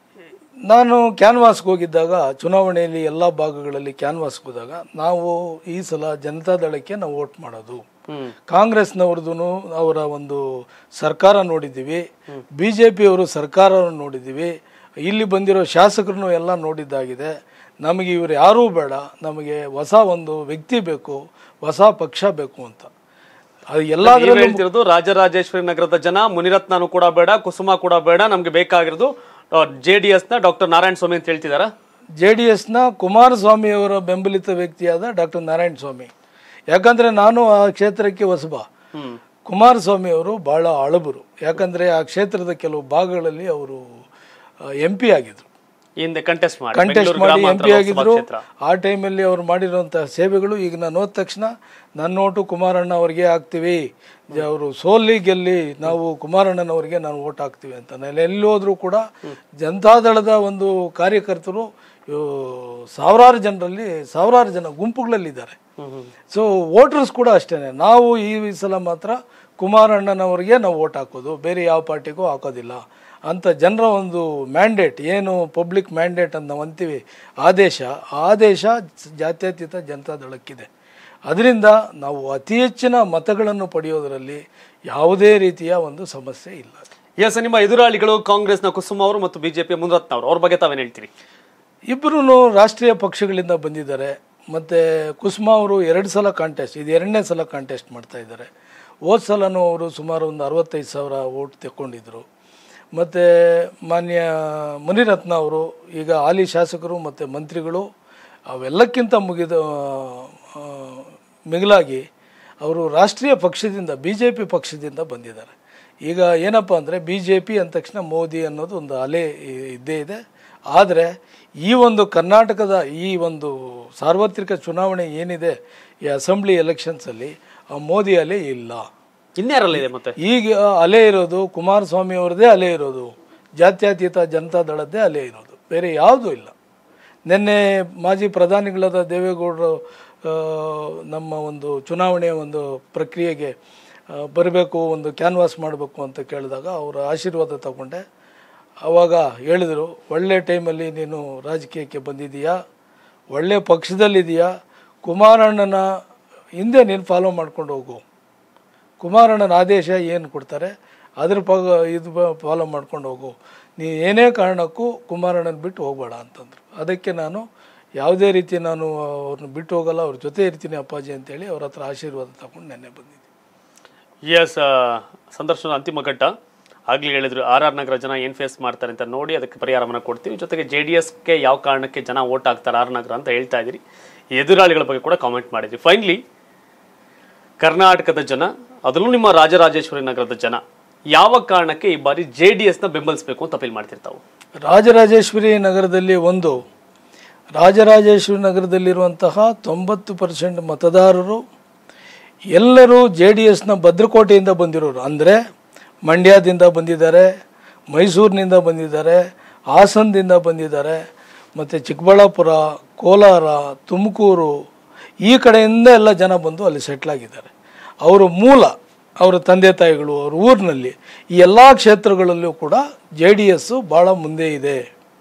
ನಾನು ಕ್ಯಾನ್ವಾಸ್ಗೆ ಹೋಗಿದ್ದಾಗ ಚುನಾವಣೆಯಲ್ಲಿ ಎಲ್ಲ ಭಾಗಗಳಲ್ಲಿ ಕ್ಯಾನ್ವಾಸ್ಗೆ ಹೋದಾಗ ನಾವು ಈ ಸಲ ಜನತಾದಳಕ್ಕೆ ನಾವು ವೋಟ್ ಮಾಡೋದು ಹ್ಮ್ ಕಾಂಗ್ರೆಸ್ನವ್ರದ್ದು ಅವರ ಒಂದು ಸರ್ಕಾರ ನೋಡಿದ್ದೀವಿ ಬಿ ಜೆ ಪಿಯವರು ಸರ್ಕಾರವನ್ನು ನೋಡಿದ್ದೀವಿ ಇಲ್ಲಿ ಬಂದಿರೋ ಶಾಸಕರನ್ನು ಎಲ್ಲ ನೋಡಿದ್ದಾಗಿದೆ ನಮಗೆ ಇವರು ಯಾರೂ ಬೇಡ ನಮಗೆ ಹೊಸ ಒಂದು ವ್ಯಕ್ತಿ ಬೇಕು ಹೊಸ ಪಕ್ಷ ಬೇಕು ಅಂತ ಅದು ನೀವ್ ಎಲ್ಲಾದ್ರಲ್ಲೂ ಹೇಳ್ತಿರೋದು ರಾಜರಾಜೇಶ್ವರಿ ನಗರದ ಜನ ಮುನಿರತ್ನನು ಕೂಡ ಬೇಡ ಕುಸುಮ ಕೂಡ ಬೇಡ ನಮ್ಗೆ ಬೇಕಾಗಿರೋದು ಜೆ ಡಿ ಎಸ್ ನ ಡಾಕ್ಟರ್ ನಾರಾಯಣ ಸ್ವಾಮಿ ಅಂತ ಹೇಳ್ತಿದಾರ ಜೆ ಡಿ ಎಸ್ನ ಕುಮಾರಸ್ವಾಮಿಯವರ ಬೆಂಬಲಿತ ವ್ಯಕ್ತಿಯಾದ ಡಾಕ್ಟರ್ ನಾರಾಯಣ ಸ್ವಾಮಿ ಯಾಕಂದರೆ ನಾನು ಆ ಕ್ಷೇತ್ರಕ್ಕೆ ಹೊಸಬ ಹ್ಮ್ ಕುಮಾರಸ್ವಾಮಿ ಅವರು ಭಾಳ ಅಳಬರು ಯಾಕಂದರೆ ಆ ಕ್ಷೇತ್ರದ ಕೆಲವು ಭಾಗಗಳಲ್ಲಿ ಅವರು ಎಂ ಪಿ ಆಗಿದ್ರು ಹಿಂದೆ ಕಂಟೆಸ್ಟ್ ಮಾಡಿ ಕಂಟೆಸ್ಟ್ ಬೆಂಗಳೂರು ಮಾಡಿ ಎಂ ಗ್ರಾಮಾಂತರ ಪಿ ಲೋಕಸಭಾ ಆಗಿದ್ರು ಕ್ಷೇತ್ರ ಆ ಟೈಮಲ್ಲಿ ಅವ್ರು ಮಾಡಿರುವಂತಹ ಸೇವೆಗಳು ಈಗ ನಾನು ಹೋದ ತಕ್ಷಣ ನನ್ನ ನೋಟು ಕುಮಾರಣ್ಣ ಅವ್ರಿಗೆ ಹಾಕ್ತೀವಿ ಅವರು ಸೋಲ್ಲಿ ಗೆಲ್ಲಿ ನಾವು ಕುಮಾರಣ್ಣನವರಿಗೆ ನಾವು ಓಟ್ ಹಾಕ್ತೀವಿ ಅಂತ ನಾನು ಎಲ್ಲಿ ಹೋದ್ರೂ ಕೂಡ ಜನತಾದಳದ ಒಂದು ಕಾರ್ಯಕರ್ತರು ಇವು ಸಾವಿರಾರು ಜನರಲ್ಲಿ ಸಾವಿರಾರು ಜನ ಗುಂಪುಗಳಲ್ಲಿದ್ದಾರೆ ಹ್ಮ್ ಹ್ಮ್ ಸೊ ವೋಟರ್ಸ್ ಕೂಡ ಅಷ್ಟೇ ನಾವು ಈ ಸಲ ಮಾತ್ರ ಕುಮಾರಣ್ಣನವರಿಗೆ ನಾವು ವೋಟ್ ಹಾಕೋದು ಬೇರೆ ಯಾವ ಪಾರ್ಟಿಗೂ ಹಾಕೋದಿಲ್ಲ ಅಂತ ಜನರ ಒಂದು ಮ್ಯಾಂಡೇಟ್ ಏನು ಪಬ್ಲಿಕ್ ಮ್ಯಾಂಡೇಟ್ ಅಂತ ನಾವು ಅಂತೀವಿ ಆದೇಶ ಆ ಆದೇಶ ಜಾತ್ಯತೀತ ಜನತಾದಳಕ್ಕಿದೆ ಅದರಿಂದ ನಾವು ಅತಿ ಹೆಚ್ಚಿನ ಮತಗಳನ್ನು ಪಡೆಯೋದರಲ್ಲಿ ಯಾವುದೇ ರೀತಿಯ ಒಂದು ಸಮಸ್ಯೆ ಇಲ್ಲ ಎಸ್ ನಿಮ್ಮ ಎದುರಾಳಿಗಳು ಕಾಂಗ್ರೆಸ್ನ ಕುಸುಮ ಅವರು ಮತ್ತು ಬಿಜೆಪಿಯ ಮುನರತ್ನ ಅವರು ಅವ್ರ ಬಗ್ಗೆ ತಾವೇನ್ ಹೇಳ್ತೀರಿ ಇಬ್ಬರೂ ರಾಷ್ಟ್ರೀಯ ಪಕ್ಷಗಳಿಂದ ಬಂದಿದ್ದಾರೆ ಮತ್ತು ಕುಸುಮಾ ಅವರು ಎರಡು ಸಲ ಕಾಂಟೆಸ್ಟ್ ಇದು ಎರಡನೇ ಸಲ ಕಾಂಟೆಸ್ಟ್ ಮಾಡ್ತಾ ಇದ್ದಾರೆ ಹೋದ ಸಲನೂ ಅವರು ಸುಮಾರು ಒಂದು ಅರವತ್ತೈದು ಸಾವಿರ ಓಟ್ ತೆಕ್ಕೊಂಡಿದ್ರು ಮತ್ತು ಮಾನ್ಯ ಮುನಿರತ್ನ ಅವರು ಈಗ ಹಾಲಿ ಶಾಸಕರು ಮತ್ತು ಮಂತ್ರಿಗಳು ಅವೆಲ್ಲಕ್ಕಿಂತ ಮುಗಿದ ಆ, ಮಿಗಿಲಾಗಿ ಅವರು ರಾಷ್ಟ್ರೀಯ ಪಕ್ಷದಿಂದ ಬಿ ಜೆ ಪಿ ಪಕ್ಷದಿಂದ ಬಂದಿದ್ದಾರೆ ಈಗ ಏನಪ್ಪ ಅಂದರೆ ಬಿ ಜೆ ಪಿ ಅಂದ ತಕ್ಷಣ ಮೋದಿ ಅನ್ನೋದು ಒಂದು ಅಲೆ ಇ- ಇದ್ದೇ ಇದೆ ಆದರೆ ಈ ಒಂದು ಕರ್ನಾಟಕದ ಈ ಒಂದು ಸಾರ್ವತ್ರಿಕ ಚುನಾವಣೆ ಏನಿದೆ ಈ ಅಸೆಂಬ್ಲಿ ಎಲೆಕ್ಷನ್ಸಲ್ಲಿ ಆ ಮೋದಿ ಅಲೆ ಇಲ್ಲ ಇನ್ಯಾರಲ್ಲ ಇದೆ ಮತ್ತೆ ಈಗ ಅಲೆ ಇರೋದು ಕುಮಾರಸ್ವಾಮಿ ಅವ್ರದ್ದೇ ಅಲೆ ಇರೋದು ಜಾತ್ಯತೀತ ಜನತಾ ದಳದ್ದೇ ಅಲೆ ಇರೋದು ಬೇರೆ ಯಾವುದೂ ಇಲ್ಲ ನಿನ್ನೆ ಮಾಜಿ ಪ್ರಧಾನಿಗಳಾದ ದೇವೇಗೌಡರು ಆ, ನಮ್ಮ ಒಂದು ಚುನಾವಣೆಯ ಒಂದು ಪ್ರಕ್ರಿಯೆಗೆ ಬರಬೇಕು ಒಂದು ಕ್ಯಾನ್ವಾಸ್ ಮಾಡಬೇಕು ಅಂತ ಕೇಳಿದಾಗ ಅವರ ಆಶೀರ್ವಾದ ತಗೊಂಡೆ ಆವಾಗ ಹೇಳಿದರು ಒಳ್ಳೆ ಟೈಮಲ್ಲಿ ನೀನು ರಾಜಕೀಯಕ್ಕೆ ಬಂದಿದ್ದೀಯಾ ಒಳ್ಳೆ ಪಕ್ಷದಲ್ಲಿದೆಯಾ ಕುಮಾರಣ್ಣನ ಹಿಂದೆ ನೀನು ಫಾಲೋ ಮಾಡ್ಕೊಂಡು ಹೋಗು ಕುಮಾರಣ್ಣನ ಆದೇಶ ಏನು ಕೊಡ್ತಾರೆ ಅದ್ರ ಪಗ ಇದು ಫಾಲೋ ಮಾಡ್ಕೊಂಡು ಹೋಗು ನೀ ಏನೇ ಕಾರಣಕ್ಕೂ ಕುಮಾರಣ್ಣನ ಬಿಟ್ಟು ಹೋಗಬೇಡ ಅಂತಂದರು ಅದಕ್ಕೆ ನಾನು ಯಾವುದೇ ರೀತಿ ನಾನು ಅವ್ರನ್ನ ಬಿಟ್ಟು ಹೋಗಲ್ಲ ಅವ್ರ ಜೊತೆ ಇರ್ತೀನಿ ಅಪ್ಪಾಜಿ ಅಂತೇಳಿ ಅವ್ರ ಹತ್ರ ಆಶೀರ್ವಾದ ತಗೊಂಡು ನೆನ್ನೆ ಬಂದಿದ್ದೆ ಎಸ್ ಸಂದರ್ಶನ ಅಂತಿಮ ಘಟ್ಟ ಆಗ್ಲೇ ಹೇಳಿದ್ರು ಆರ್ ಆರ್ ನಗರ ಜನ ಏನ್ ಫೇಸ್ ಮಾಡ್ತಾರೆ ಅಂತ ನೋಡಿ ಅದಕ್ಕೆ ಪರಿಹಾರವನ್ನ ಕೊಡ್ತೀವಿ ಜೊತೆಗೆ ಜೆ ಡಿ ಎಸ್ಗೆ ಯಾವ ಕಾರಣಕ್ಕೆ ಜನ ಓಟ್ ಹಾಕ್ತಾರೆ ಆರ್ ನಗರ ಅಂತ ಹೇಳ್ತಾ ಇದ್ದೀರಿ ಎದುರಾಳಿಗಳ ಬಗ್ಗೆ ಕೂಡ ಕಾಮೆಂಟ್ ಮಾಡಿದ್ರಿ ಫೈನಲಿ ಕರ್ನಾಟಕದ ಜನ ಅದರಲ್ಲೂ ನಿಮ್ಮ ರಾಜರಾಜೇಶ್ವರಿ ನಗರದ ಜನ ಯಾವ ಕಾರಣಕ್ಕೆ ಈ ಬಾರಿ ಜೆ ಡಿ ಎಸ್ನ ಬೆಂಬಲಿಸಬೇಕು ಅಂತ ಅಪೀಲ್ ಮಾಡ್ತಿರ್ತಾವೆ ರಾಜರಾಜೇಶ್ವರಿ ನಗರದಲ್ಲಿ ಒಂದು ರಾಜರಾಜೇಶ್ವರಿ ನಗರದಲ್ಲಿರುವಂತಹ ತೊಂಬತ್ತು ಪರ್ಸೆಂಟ್ ಮತದಾರರು ಎಲ್ಲರೂ ಜೆ ಡಿ ಎಸ್ನ ಭದ್ರಕೋಟೆಯಿಂದ ಬಂದಿರೋರು ಅಂದರೆ ಮಂಡ್ಯದಿಂದ ಬಂದಿದ್ದಾರೆ ಮೈಸೂರಿನಿಂದ ಬಂದಿದ್ದಾರೆ ಹಾಸನದಿಂದ ಬಂದಿದ್ದಾರೆ ಮತ್ತು ಚಿಕ್ಕಬಳ್ಳಾಪುರ ಕೋಲಾರ ತುಮಕೂರು ಈ ಕಡೆಯಿಂದ ಎಲ್ಲ ಜನ ಬಂದು ಅಲ್ಲಿ ಸೆಟ್ಲಾಗಿದ್ದಾರೆ ಅವರ ಮೂಲ ಅವರ ತಂದೆ ತಾಯಿಗಳು ಅವ್ರ ಊರಿನಲ್ಲಿ ಈ ಎಲ್ಲ ಕ್ಷೇತ್ರಗಳಲ್ಲೂ ಕೂಡ ಜೆ ಡಿ ಎಸ್ಸು ಭಾಳ ಮುಂದೆ ಇದೆ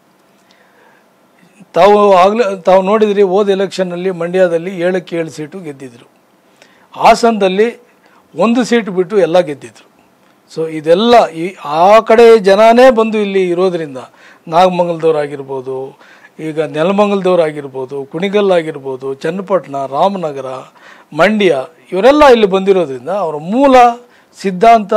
ತಾವು ಆಗಲೇ ತಾವು ನೋಡಿದ್ರಿ ಹೋದ ಎಲೆಕ್ಷನ್ನಲ್ಲಿ ಮಂಡ್ಯದಲ್ಲಿ ಏಳಕ್ಕೆ ಏಳು ಸೀಟು ಗೆದ್ದಿದ್ರು ಹಾಸನದಲ್ಲಿ ಒಂದು ಸೀಟು ಬಿಟ್ಟು ಎಲ್ಲ ಗೆದ್ದಿದ್ರು ಸೊ ಇದೆಲ್ಲ ಈ ಆ ಕಡೆ ಜನನೇ ಬಂದು ಇಲ್ಲಿ ಇರೋದ್ರಿಂದ ನಾಗಮಂಗಲದವ್ರಾಗಿರ್ಬೋದು ಈಗ ನೆಲಮಂಗಲದವ್ರಾಗಿರ್ಬೋದು ಕುಣಿಗಲ್ ಆಗಿರ್ಬೋದು ಚನ್ನಪಟ್ಟಣ ರಾಮನಗರ ಮಂಡ್ಯ ಇವರೆಲ್ಲ ಇಲ್ಲಿ ಬಂದಿರೋದ್ರಿಂದ ಅವರ ಮೂಲ ಸಿದ್ಧಾಂತ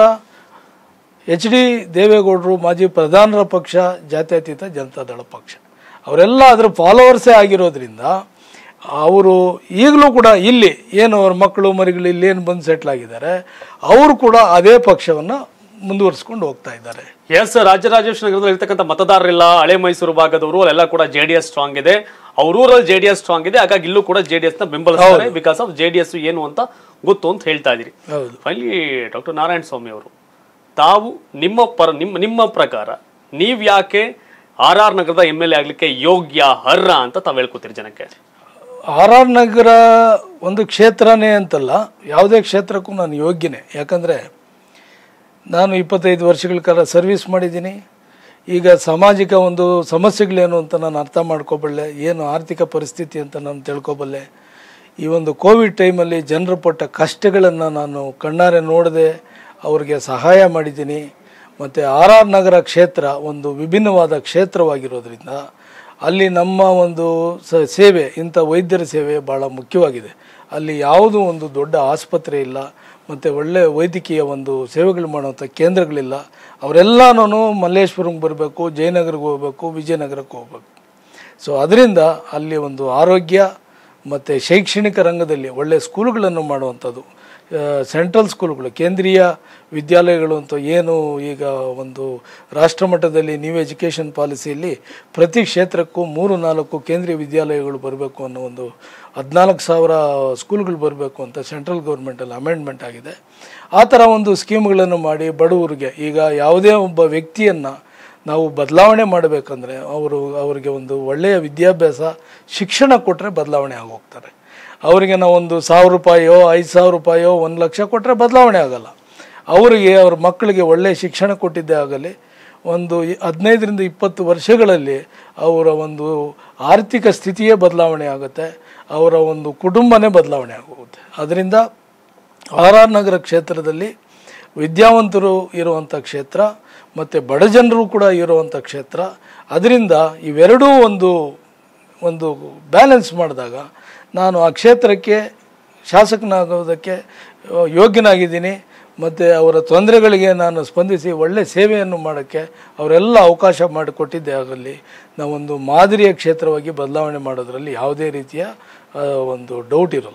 ಎಚ್ ಡಿ ದೇವೇಗೌಡರು ಮಾಜಿ ಪ್ರಧಾನರ ಪಕ್ಷ ಜಾತ್ಯತೀತ ಜನತಾದಳ ಪಕ್ಷ ಅವರೆಲ್ಲ ಅದರ ಫಾಲೋವರ್ಸೇ ಆಗಿರೋದ್ರಿಂದ ಅವರು ಈಗಲೂ ಕೂಡ ಇಲ್ಲಿ ಏನು ಅವ್ರ ಮಕ್ಕಳು ಮರಿಗಳು ಇಲ್ಲಿ ಏನು ಬಂದು ಸೆಟ್ಲ್ ಆಗಿದ್ದಾರೆ ಅವರು ಕೂಡ ಅದೇ ಪಕ್ಷವನ್ನು ಮುಂದುವರಿಸ್ಕೊಂಡು ಹೋಗ್ತಾ ಇದ್ದಾರೆ ಎಸ್ ರಾಜರಾಜೇಶ್ವರ ನಗರದಲ್ಲಿ ಇರ್ತಕ್ಕಂಥ ಮತದಾರರಿಲ್ಲ ಹಳೆ ಮೈಸೂರು ಭಾಗದವರು ಅಲ್ಲೆಲ್ಲ ಕೂಡ ಜೆ ಡಿ ಎಸ್ ಸ್ಟ್ರಾಂಗ್ ಇದೆ ಅವ್ರ ಊರಲ್ಲಿ ಜೆ ಡಿ ಎಸ್ ಸ್ಟ್ರಾಂಗ್ ಇದೆ ಹಾಗಾಗಿ ಇಲ್ಲೂ ಕೂಡ ಜೆ ಡಿ ಎಸ್ ನ ಬೆಂಬಲಿಸ್ತಾರೆ because of J D S ಏನು ಅಂತ ಗೊತ್ತು ಅಂತ ಹೇಳ್ತಾ ಇದೀರಿ ಹೌದು ಫೈನಲಿ ಡಾಕ್ಟರ್ ನಾರಾಯಣ ಸ್ವಾಮಿ ಅವರು ತಾವು ನಿಮ್ಮ ಪರ ನಿಮ್ಮ ನಿಮ್ಮ ಪ್ರಕಾರ ನೀವ್ ಯಾಕೆ ಆರ್ ಆರ್ ನಗರದ ಎಮ್ ಎಲ್ ಎ ಆಗ್ಲಿಕ್ಕೆ ಯೋಗ್ಯ ಅರ್ಹ ಅಂತ ತಾವ್ ಹೇಳ್ಕೊತೀರಿ ಜನಕ್ಕೆ ಆರ್ ಆರ್ ನಗರ ಒಂದು ಕ್ಷೇತ್ರನೇ ಅಂತಲ್ಲ ಯಾವುದೇ ಕ್ಷೇತ್ರಕ್ಕೂ ನಾನು ಯೋಗ್ಯನೇ ಯಾಕಂದರೆ ನಾನು ಇಪ್ಪತ್ತೈದು ವರ್ಷಗಳ ಕಾಲ ಸರ್ವಿಸ್ ಮಾಡಿದ್ದೀನಿ ಈಗ ಸಾಮಾಜಿಕ ಒಂದು ಸಮಸ್ಯೆಗಳೇನು ಅಂತ ನಾನು ಅರ್ಥ ಮಾಡ್ಕೋಬಲ್ಲೆ ಏನು ಆರ್ಥಿಕ ಪರಿಸ್ಥಿತಿ ಅಂತ ನಾನು ತಿಳ್ಕೊಬಲ್ಲೆ ಈ ಒಂದು ಕೋವಿಡ್ ಟೈಮಲ್ಲಿ ಜನರು ಪಟ್ಟ ಕಷ್ಟಗಳನ್ನು ನಾನು ಕಣ್ಣಾರೆ ನೋಡದೆ ಅವ್ರಿಗೆ ಸಹಾಯ ಮಾಡಿದ್ದೀನಿ ಮತ್ತು ಆರ್ ಆರ್ ನಗರ ಕ್ಷೇತ್ರ ಒಂದು ವಿಭಿನ್ನವಾದ ಕ್ಷೇತ್ರವಾಗಿರೋದ್ರಿಂದ ಅಲ್ಲಿ ನಮ್ಮ ಒಂದು ಸ ಸೇವೆ ಇಂಥ ವೈದ್ಯರ ಸೇವೆ ಭಾಳ ಮುಖ್ಯವಾಗಿದೆ ಅಲ್ಲಿ ಯಾವುದೂ ಒಂದು ದೊಡ್ಡ ಆಸ್ಪತ್ರೆ ಇಲ್ಲ ಮತ್ತು ಒಳ್ಳೆಯ ವೈದ್ಯಕೀಯ ಒಂದು ಸೇವೆಗಳು ಮಾಡುವಂಥ ಕೇಂದ್ರಗಳಿಲ್ಲ ಅವರೆಲ್ಲನೂ ಮಲ್ಲೇಶ್ವರಂಗೆ ಬರಬೇಕು ಜಯನಗರಕ್ಕೆ ಹೋಗ್ಬೇಕು ವಿಜಯನಗರಕ್ಕೆ ಹೋಗ್ಬೇಕು ಸೊ ಅದರಿಂದ ಅಲ್ಲಿ ಒಂದು ಆರೋಗ್ಯ ಮತ್ತು ಶೈಕ್ಷಣಿಕ ರಂಗದಲ್ಲಿ ಒಳ್ಳೆಯ ಸ್ಕೂಲ್ಗಳನ್ನು ಮಾಡುವಂಥದ್ದು ಆ, ಸೆಂಟ್ರಲ್ ಸ್ಕೂಲ್ಗಳು ಕೇಂದ್ರೀಯ ವಿದ್ಯಾಲಯಗಳು ಅಂತ ಏನು ಈಗ ಒಂದು ರಾಷ್ಟ್ರಮಟ್ಟದಲ್ಲಿ ನ್ಯೂ ಎಜುಕೇಷನ್ ಪಾಲಿಸಿಯಲ್ಲಿ ಪ್ರತಿ ಕ್ಷೇತ್ರಕ್ಕೂ ಮೂರು ನಾಲ್ಕು ಕೇಂದ್ರೀಯ ವಿದ್ಯಾಲಯಗಳು ಬರಬೇಕು ಅನ್ನೋ ಒಂದು ಹದಿನಾಲ್ಕು ಸಾವಿರ ಸ್ಕೂಲ್ಗಳು ಬರಬೇಕು ಅಂತ ಸೆಂಟ್ರಲ್ ಗೌರ್ಮೆಂಟಲ್ಲಿ ಅಮೆಂಡ್ಮೆಂಟ್ ಆಗಿದೆ ಆ ಥರ ಒಂದು ಸ್ಕೀಮ್ಗಳನ್ನು ಮಾಡಿ ಬಡವರಿಗೆ ಈಗ ಯಾವುದೇ ಒಬ್ಬ ವ್ಯಕ್ತಿಯನ್ನು ನಾವು ಬದಲಾವಣೆ ಮಾಡಬೇಕಂದ್ರೆ ಅವರು ಅವರಿಗೆ ಒಂದು ಒಳ್ಳೆಯ ವಿದ್ಯಾಭ್ಯಾಸ ಶಿಕ್ಷಣ ಕೊಟ್ಟರೆ ಬದಲಾವಣೆ ಆಗೋಗ್ತಾರೆ ಅವರಿಗೆ ನಾವು ಒಂದು ಸಾವಿರ ರೂಪಾಯೋ ಐದು ಸಾವಿರ ರೂಪಾಯೋ ಒಂದು ಲಕ್ಷ ಕೊಟ್ಟರೆ ಬದಲಾವಣೆ ಆಗಲ್ಲ ಅವರಿಗೆ ಅವ್ರ ಮಕ್ಕಳಿಗೆ ಒಳ್ಳೆಯ ಶಿಕ್ಷಣ ಕೊಟ್ಟಿದ್ದೇ ಆಗಲಿ ಒಂದು ಇ- ಹದಿನೈದರಿಂದ ಇಪ್ಪತ್ತು ವರ್ಷಗಳಲ್ಲಿ ಅವರ ಒಂದು ಆರ್ಥಿಕ ಸ್ಥಿತಿಯೇ ಬದಲಾವಣೆ ಆಗುತ್ತೆ ಅವರ ಒಂದು ಕುಟುಂಬನೇ ಬದಲಾವಣೆ ಆಗೋಗುತ್ತೆ ಅದರಿಂದ ಆರ್ ಆರ್ ನಗರ ಕ್ಷೇತ್ರದಲ್ಲಿ ವಿದ್ಯಾವಂತರು ಇರುವಂಥ ಕ್ಷೇತ್ರ ಮತ್ತು ಬಡ ಜನರು ಕೂಡ ಇರುವಂಥ ಕ್ಷೇತ್ರ ಅದರಿಂದ ಇವೆರಡೂ ಒಂದು ಒಂದು ಬ್ಯಾಲೆನ್ಸ್ ಮಾಡಿದಾಗ ನಾನು ಆ ಕ್ಷೇತ್ರಕ್ಕೆ ಶಾಸಕನಾಗೋದಕ್ಕೆ ಆ, ಯೋಗ್ಯನಾಗಿದ್ದೀನಿ ಮತ್ತು ಅವರ ತೊಂದರೆಗಳಿಗೆ ನಾನು ಸ್ಪಂದಿಸಿ ಒಳ್ಳೆ ಸೇವೆಯನ್ನು ಮಾಡೋಕ್ಕೆ ಅವರೆಲ್ಲ ಅವಕಾಶ ಮಾಡಿಕೊಟ್ಟಿದ್ದೆ ಆಗಲಿ ನಾವೊಂದು ಮಾದರಿಯ ಕ್ಷೇತ್ರವಾಗಿ ಬದಲಾವಣೆ ಮಾಡೋದರಲ್ಲಿ ಯಾವುದೇ ರೀತಿಯ ಆ, ಒಂದು ಡೌಟ್ ಇರಲ್ಲ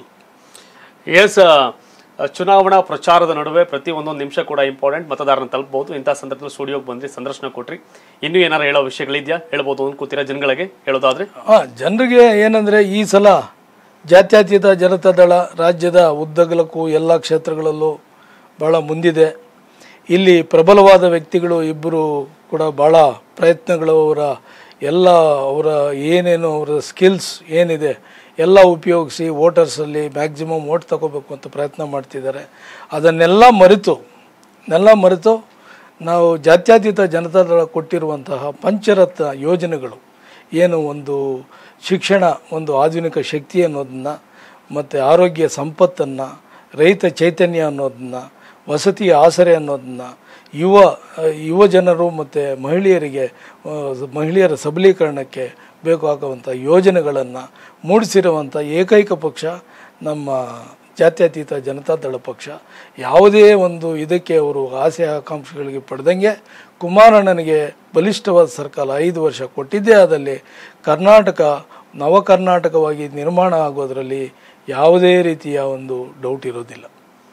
ಎಸ್ ಚುನಾವಣಾ ಪ್ರಚಾರದ ನಡುವೆ ಪ್ರತಿ ಒಂದೊಂದು ನಿಮಿಷ ಕೂಡ ಇಂಪಾರ್ಟೆಂಟ್ ಮತದಾರನ ತಲುಪಬಹುದು ಇಂಥ ಸಂದರ್ಭದಲ್ಲಿ ಸ್ಟುಡಿಯೋಗೆ ಬಂದ್ರಿ ಸಂದರ್ಶನ ಕೊಟ್ರಿ ಇನ್ನೂ ಏನಾರು ಹೇಳೋ ವಿಷಯಗಳಿದೆಯಾ ಹೇಳ್ಬೋದು ಅಂತ ಕೂತಿರೋ ಜನಗಳಿಗೆ ಹೇಳೋದಾದ್ರೆ ಹಾಂ ಜನರಿಗೆ ಏನಂದರೆ ಈ ಸಲ ಜಾತ್ಯತೀತ ಜನತಾದಳ ರಾಜ್ಯದ ಉದ್ದಗಲಕ್ಕೂ ಎಲ್ಲ ಕ್ಷೇತ್ರಗಳಲ್ಲೂ ಭಾಳ ಮುಂದಿದೆ ಇಲ್ಲಿ ಪ್ರಬಲವಾದ ವ್ಯಕ್ತಿಗಳು ಇಬ್ಬರು ಕೂಡ ಭಾಳ ಪ್ರಯತ್ನಗಳು ಅವರ ಎಲ್ಲ ಅವರ ಏನೇನು ಅವರ ಸ್ಕಿಲ್ಸ್ ಏನಿದೆ ಎಲ್ಲ ಉಪಯೋಗಿಸಿ ವೋಟರ್ಸಲ್ಲಿ ಮ್ಯಾಕ್ಸಿಮಮ್ ವೋಟ್ ತಗೋಬೇಕು ಅಂತ ಪ್ರಯತ್ನ ಮಾಡ್ತಿದ್ದಾರೆ ಅದನ್ನೆಲ್ಲ ಮರೆತು ನೆಲ್ಲ ಮರೆತು ನಾವು ಜಾತ್ಯತೀತ ಜನತಾದಳ ಕೊಟ್ಟಿರುವಂತಹ ಪಂಚರತ್ನ ಯೋಜನೆಗಳು ಏನು ಒಂದು ಶಿಕ್ಷಣ ಒಂದು ಆಧುನಿಕ ಶಕ್ತಿ ಅನ್ನೋದನ್ನ ಮತ್ತು ಆರೋಗ್ಯ ಸಂಪತ್ತನ್ನು ರೈತ ಚೈತನ್ಯ ಅನ್ನೋದನ್ನ ವಸತಿ ಆಸರೆ ಅನ್ನೋದನ್ನ ಯುವ ಯುವ ಜನರು ಮತ್ತು ಮಹಿಳೆಯರಿಗೆ ಆ, ಮಹಿಳೆಯರ ಸಬಲೀಕರಣಕ್ಕೆ ಬೇಕಾಗುವಂಥ ಯೋಜನೆಗಳನ್ನು ಮೂಡಿಸಿರುವಂಥ ಏಕೈಕ ಪಕ್ಷ ನಮ್ಮ ಜಾತ್ಯತೀತ ಜನತಾದಳ ಪಕ್ಷ ಯಾವುದೇ ಒಂದು ಇದಕ್ಕೆ ಅವರು ಆಸೆ ಆಕಾಂಕ್ಷೆಗಳಿಗೆ ಪಡೆದಂಗೆ ಕುಮಾರಣ್ಣನಿಗೆ ಬಲಿಷ್ಠವಾದ ಸರ್ಕಾರ ಐದು ವರ್ಷ ಕೊಟ್ಟಿದ್ದೇ ಆದಲ್ಲಿ ಕರ್ನಾಟಕ ನವ ಕರ್ನಾಟಕವಾಗಿ ನಿರ್ಮಾಣ ಆಗೋದರಲ್ಲಿ ಯಾವುದೇ ರೀತಿಯ ಒಂದು ಡೌಟ್ ಇರೋದಿಲ್ಲ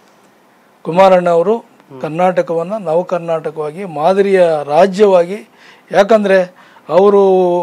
ಕುಮಾರಣ್ಣ ಅವರು ಕರ್ನಾಟಕವನ್ನು ನವ ಕರ್ನಾಟಕವಾಗಿ ಮಾದರಿಯ ರಾಜ್ಯವಾಗಿ ಯಾಕಂದರೆ ಅವರು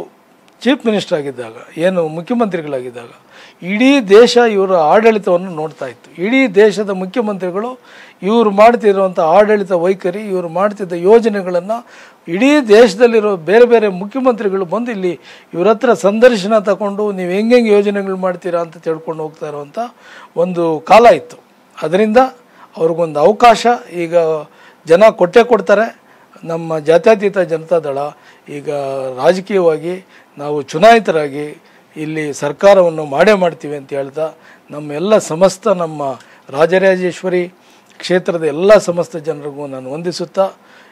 ಚೀಫ್ ಮಿನಿಸ್ಟರ್ ಆಗಿದ್ದಾಗ ಏನು ಮುಖ್ಯಮಂತ್ರಿಗಳಾಗಿದ್ದಾಗ ಇಡೀ ದೇಶ ಇವರ ಆಡಳಿತವನ್ನು ನೋಡ್ತಾ ಇತ್ತು ಇಡೀ ದೇಶದ ಮುಖ್ಯಮಂತ್ರಿಗಳು ಇವರು ಮಾಡ್ತಿರುವಂಥ ಆಡಳಿತ ವೈಖರಿ ಇವರು ಮಾಡ್ತಿದ್ದ ಯೋಜನೆಗಳನ್ನು ಇಡೀ ದೇಶದಲ್ಲಿರೋ ಬೇರೆ ಬೇರೆ ಮುಖ್ಯಮಂತ್ರಿಗಳು ಬಂದು ಇಲ್ಲಿ ಇವ್ರ ಹತ್ರ ಸಂದರ್ಶನ ತಗೊಂಡು ನೀವು ಹೆಂಗೆ ಹೆಂಗೆ ಯೋಜನೆಗಳು ಮಾಡ್ತೀರಾ ಅಂತ ತಿಳ್ಕೊಂಡು ಹೋಗ್ತಾ ಇರುವಂಥ ಒಂದು ಕಾಲ ಇತ್ತು ಅದರಿಂದ ಅವ್ರಿಗೊಂದು ಅವಕಾಶ ಈಗ ಜನ ಕೊಟ್ಟೇ ಕೊಡ್ತಾರೆ ನಮ್ಮ ಜಾತ್ಯತೀತ ಜನತಾದಳ ಈಗ ರಾಜಕೀಯವಾಗಿ ನಾವು ಚುನಾಯಿತರಾಗಿ ಇಲ್ಲಿ ಸರ್ಕಾರವನ್ನು ಮಾಡೇ ಮಾಡ್ತೀವಿ ಅಂತ ಹೇಳ್ತಾ ನಮ್ಮ ಎಲ್ಲ ಸಮಸ್ತ ನಮ್ಮ ರಾಜರಾಜೇಶ್ವರಿ ಕ್ಷೇತ್ರದ ಎಲ್ಲ ಸಮಸ್ತ ಜನರಿಗೂ ನಾನು ವಂದಿಸುತ್ತಾ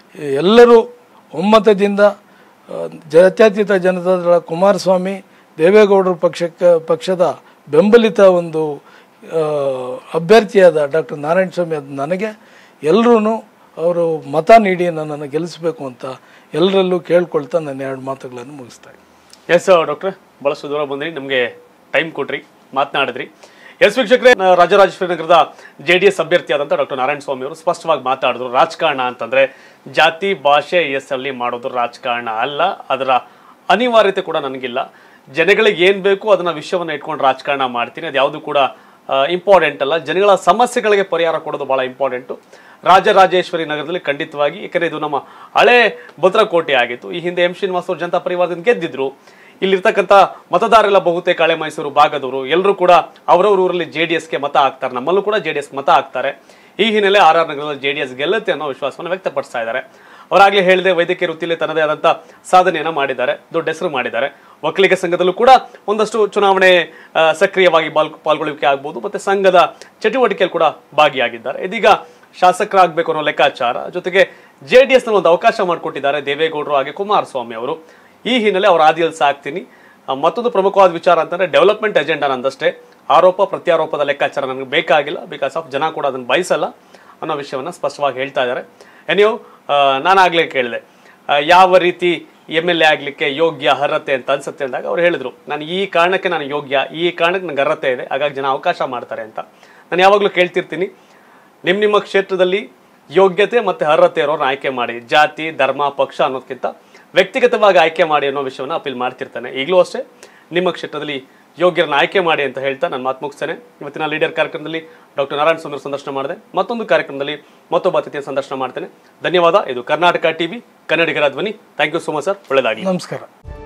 ಎಲ್ಲರೂ ಒಮ್ಮತದಿಂದ ಆ, ಜಾತ್ಯತೀತ ಜನತಾದಳ ಕುಮಾರಸ್ವಾಮಿ ದೇವೇಗೌಡರ ಪಕ್ಷಕ್ಕೆ ಪಕ್ಷದ ಬೆಂಬಲಿತ ಒಂದು ಆ, ಅಭ್ಯರ್ಥಿಯಾದ ಡಾಕ್ಟರ್ ನಾರಾಯಣ ಸ್ವಾಮಿ ಅದು ನನಗೆ ಎಲ್ಲರೂ ಅವರು ಮತ ನೀಡಿ ನನ್ನನ್ನು ಗೆಲ್ಲಿಸಬೇಕು ಅಂತ ಎಲ್ಲರಲ್ಲೂ ಕೇಳ್ಕೊಳ್ತಾ ನನ್ನ ಎರಡು ಮಾತುಗಳನ್ನು ಮುಗಿಸ್ತಾ ಇದ್ದೀನಿ. ಎಸ್ ಡಾಕ್ಟ್ರೆ ಬಹಳಷ್ಟು ದೂರ ಬಂದ್ರಿ ನಮಗೆ ಟೈಮ್ ಕೊಟ್ರಿ ಮಾತನಾಡಿದ್ರಿ ಎಸ್ ವೀಕ್ಷಕರೇ ನ- ರಾಜರಾಜೇಶ್ವರಿ ನಗರದ ಜೆ ಡಿ ಎಸ್ ಅಭ್ಯರ್ಥಿಯಾದಂಥ ಡಾಕ್ಟರ್ ನಾರಾಯಣ ಸ್ವಾಮಿ ಅವರು ಸ್ಪಷ್ಟವಾಗಿ ಮಾತಾಡಿದ್ರು ರಾಜಕಾರಣ ಅಂತಂದ್ರೆ ಜಾತಿ ಭಾಷೆ ಎಸ್ ಅಲ್ಲಿ ಮಾಡೋದು ರಾಜಕಾರಣ ಅಲ್ಲ ಅದರ ಅನಿವಾರ್ಯತೆ ಕೂಡ ನನಗಿಲ್ಲ ಜನಗಳಿಗೆ ಏನ್ ಬೇಕು ಅದನ್ನ ವಿಷಯವನ್ನ ಇಟ್ಕೊಂಡು ರಾಜಕಾರಣ ಮಾಡ್ತೀನಿ ಅದು ಯಾವುದು ಕೂಡ ಇಂಪಾರ್ಟೆಂಟ್ ಅಲ್ಲ ಜನಗಳ ಸಮಸ್ಯೆಗಳಿಗೆ ಪರಿಹಾರ ಕೊಡೋದು ಬಹಳ ಇಂಪಾರ್ಟೆಂಟು ರಾಜರಾಜೇಶ್ವರಿ ನಗರದಲ್ಲಿ ಖಂಡಿತವಾಗಿ ಯಾಕಂದ್ರೆ ಇದು ನಮ್ಮ ಹಳೆ ಭದ್ರಕೋಟೆ ಆಗಿತ್ತು ಈ ಹಿಂದೆ ಎಂ ಶ್ರೀನಿವಾಸ್ ಅವರು ಜನತಾ ಪರಿವಾರದಿಂದ ಗೆದ್ದಿದ್ರು ಇಲ್ಲಿರ್ತಕ್ಕಂಥ ಮತದಾರರೆಲ್ಲ ಬಹುತೇಕ ಹಳೆ ಮೈಸೂರು ಭಾಗದವರು ಎಲ್ಲರೂ ಕೂಡ ಅವರವ್ರ ಊರಲ್ಲಿ ಜೆ ಡಿ ಎಸ್ಗೆ ಮತ ಹಾಕ್ತಾರೆ ನಮ್ಮಲ್ಲೂ ಕೂಡ ಜೆ ಡಿ ಎಸ್ ಮತ ಹಾಕ್ತಾರೆ ಈ ಹಿನ್ನೆಲೆ ಆರ್ ಆರ್ ನಗರದಲ್ಲಿ ಜೆ ಡಿ ಎಸ್ ಗೆಲ್ಲುತ್ತೆ ಅನ್ನೋ ವಿಶ್ವಾಸವನ್ನು ವ್ಯಕ್ತಪಡಿಸ್ತಾ ಇದ್ದಾರೆ ಅವರಾಗಲೇ ಹೇಳಿದೆ ವೈದ್ಯಕೀಯ ವೃತ್ತಿಯಲ್ಲಿ ತನ್ನದೇ ಆದಂಥ ಸಾಧನೆಯನ್ನ ಮಾಡಿದ್ದಾರೆ ದೊಡ್ಡ ಹೆಸರು ಮಾಡಿದ್ದಾರೆ ಒಕ್ಕಲಿಗ ಸಂಘದಲ್ಲೂ ಕೂಡ ಒಂದಷ್ಟು ಚುನಾವಣೆ ಆ, ಸಕ್ರಿಯವಾಗಿ ಬಾಲ್ ಪಾಲ್ಗೊಳ್ಳುವಿಕೆ ಆಗ್ಬೋದು ಮತ್ತೆ ಸಂಘದ ಚಟುವಟಿಕೆಯಲ್ಲಿ ಕೂಡ ಭಾಗಿಯಾಗಿದ್ದಾರೆ ಇದೀಗ ಶಾಸಕರಾಗಬೇಕು ಅನ್ನೋ ಲೆಕ್ಕಾಚಾರ ಜೊತೆಗೆ ಜೆ ಡಿ ಎಸ್ನಲ್ಲಿ ಒಂದು ಅವಕಾಶ ಮಾಡಿಕೊಟ್ಟಿದ್ದಾರೆ ದೇವೇಗೌಡರು ಹಾಗೆ ಕುಮಾರಸ್ವಾಮಿ ಅವರು ಈ ಹಿನ್ನೆಲೆ ಅವ್ರ ಆದಿಯಲ್ಲಿ ಸಾಕ್ತೀನಿ ಆ, ಮತ್ತೊಂದು ಪ್ರಮುಖವಾದ ವಿಚಾರ ಅಂತಂದ್ರೆ ಡೆವಲಪ್ಮೆಂಟ್ ಎಜೆಂಡಾ ನಂದಷ್ಟೇ ಆರೋಪ ಪ್ರತ್ಯಾರೋಪದ ಲೆಕ್ಕಾಚಾರ ನನಗೆ ಬೇಕಾಗಿಲ್ಲ ಬಿಕಾಸ್ ಆಫ್ ಜನ ಕೂಡ ಅದನ್ನು ಬಯಸಲ್ಲ ಅನ್ನೋ ವಿಷಯವನ್ನ ಸ್ಪಷ್ಟವಾಗಿ ಹೇಳ್ತಾ ಇದ್ದಾರೆ ನೀವು ನಾನಾಗಲೇ ಕೇಳಿದೆ ಆ, ಯಾವ ರೀತಿ ಎಮ್ ಎಲ್ ಎ ಆಗಲಿಕ್ಕೆ ಯೋಗ್ಯ ಅರ್ಹತೆ ಅಂತ ಅನ್ಸುತ್ತೆ ಅಂದಾಗ ಅವ್ರು ಹೇಳಿದ್ರು ನಾನು ಈ ಕಾರಣಕ್ಕೆ ನಾನು ಯೋಗ್ಯ ಈ ಕಾರಣಕ್ಕೆ ನನಗೆ ಅರ್ಹತೆ ಇದೆ ಹಾಗಾಗಿ ಜನ ಅವಕಾಶ ಮಾಡ್ತಾರೆ ಅಂತ ನಾನು ಯಾವಾಗಲೂ ಕೇಳ್ತಿರ್ತೀನಿ ನಿಮ್ಮ ನಿಮ್ಮ ಕ್ಷೇತ್ರದಲ್ಲಿ ಯೋಗ್ಯತೆ ಮತ್ತೆ ಅರ್ಹತೆ ಇರೋರನ್ನ ಆಯ್ಕೆ ಮಾಡಿ ಜಾತಿ ಧರ್ಮ ಪಕ್ಷ ಅನ್ನೋದಕ್ಕಿಂತ ವ್ಯಕ್ತಿಗತವಾಗಿ ಆಯ್ಕೆ ಮಾಡಿ ಅನ್ನೋ ವಿಷಯವನ್ನ ಅಪೀಲ್ ಮಾಡ್ತಿರ್ತಾನೆ ಈಗಲೂ ಅಷ್ಟೇ ನಿಮ್ಮ ಕ್ಷೇತ್ರದಲ್ಲಿ ಯೋಗ್ಯರನ್ನ ಆಯ್ಕೆ ಮಾಡಿ ಅಂತ ಹೇಳ್ತಾ ನಾನು ಮಾತು ಮುಗಿಸ್ತೇನೆ ಇವತ್ತಿನ ಲೀಡರ್ ಕಾರ್ಯಕ್ರಮದಲ್ಲಿ ಡಾಕ್ಟರ್ ನಾರಾಯಣ ಸುಂದರ್ ಸಂದರ್ಶನ ಮಾಡಿದೆ ಮತ್ತೊಂದು ಕಾರ್ಯಕ್ರಮದಲ್ಲಿ ಮತ್ತೊಬ್ಬ ಅತಿಥಿಯ ಸಂದರ್ಶನ ಮಾಡ್ತೇನೆ ಧನ್ಯವಾದ ಇದು ಕರ್ನಾಟಕ ಟಿವಿ ಕನ್ನಡಿಗರ ಧ್ವನಿ thank you so much sir ಒಳ್ಳೆಯದಾಗಲಿ ನಮಸ್ಕಾರ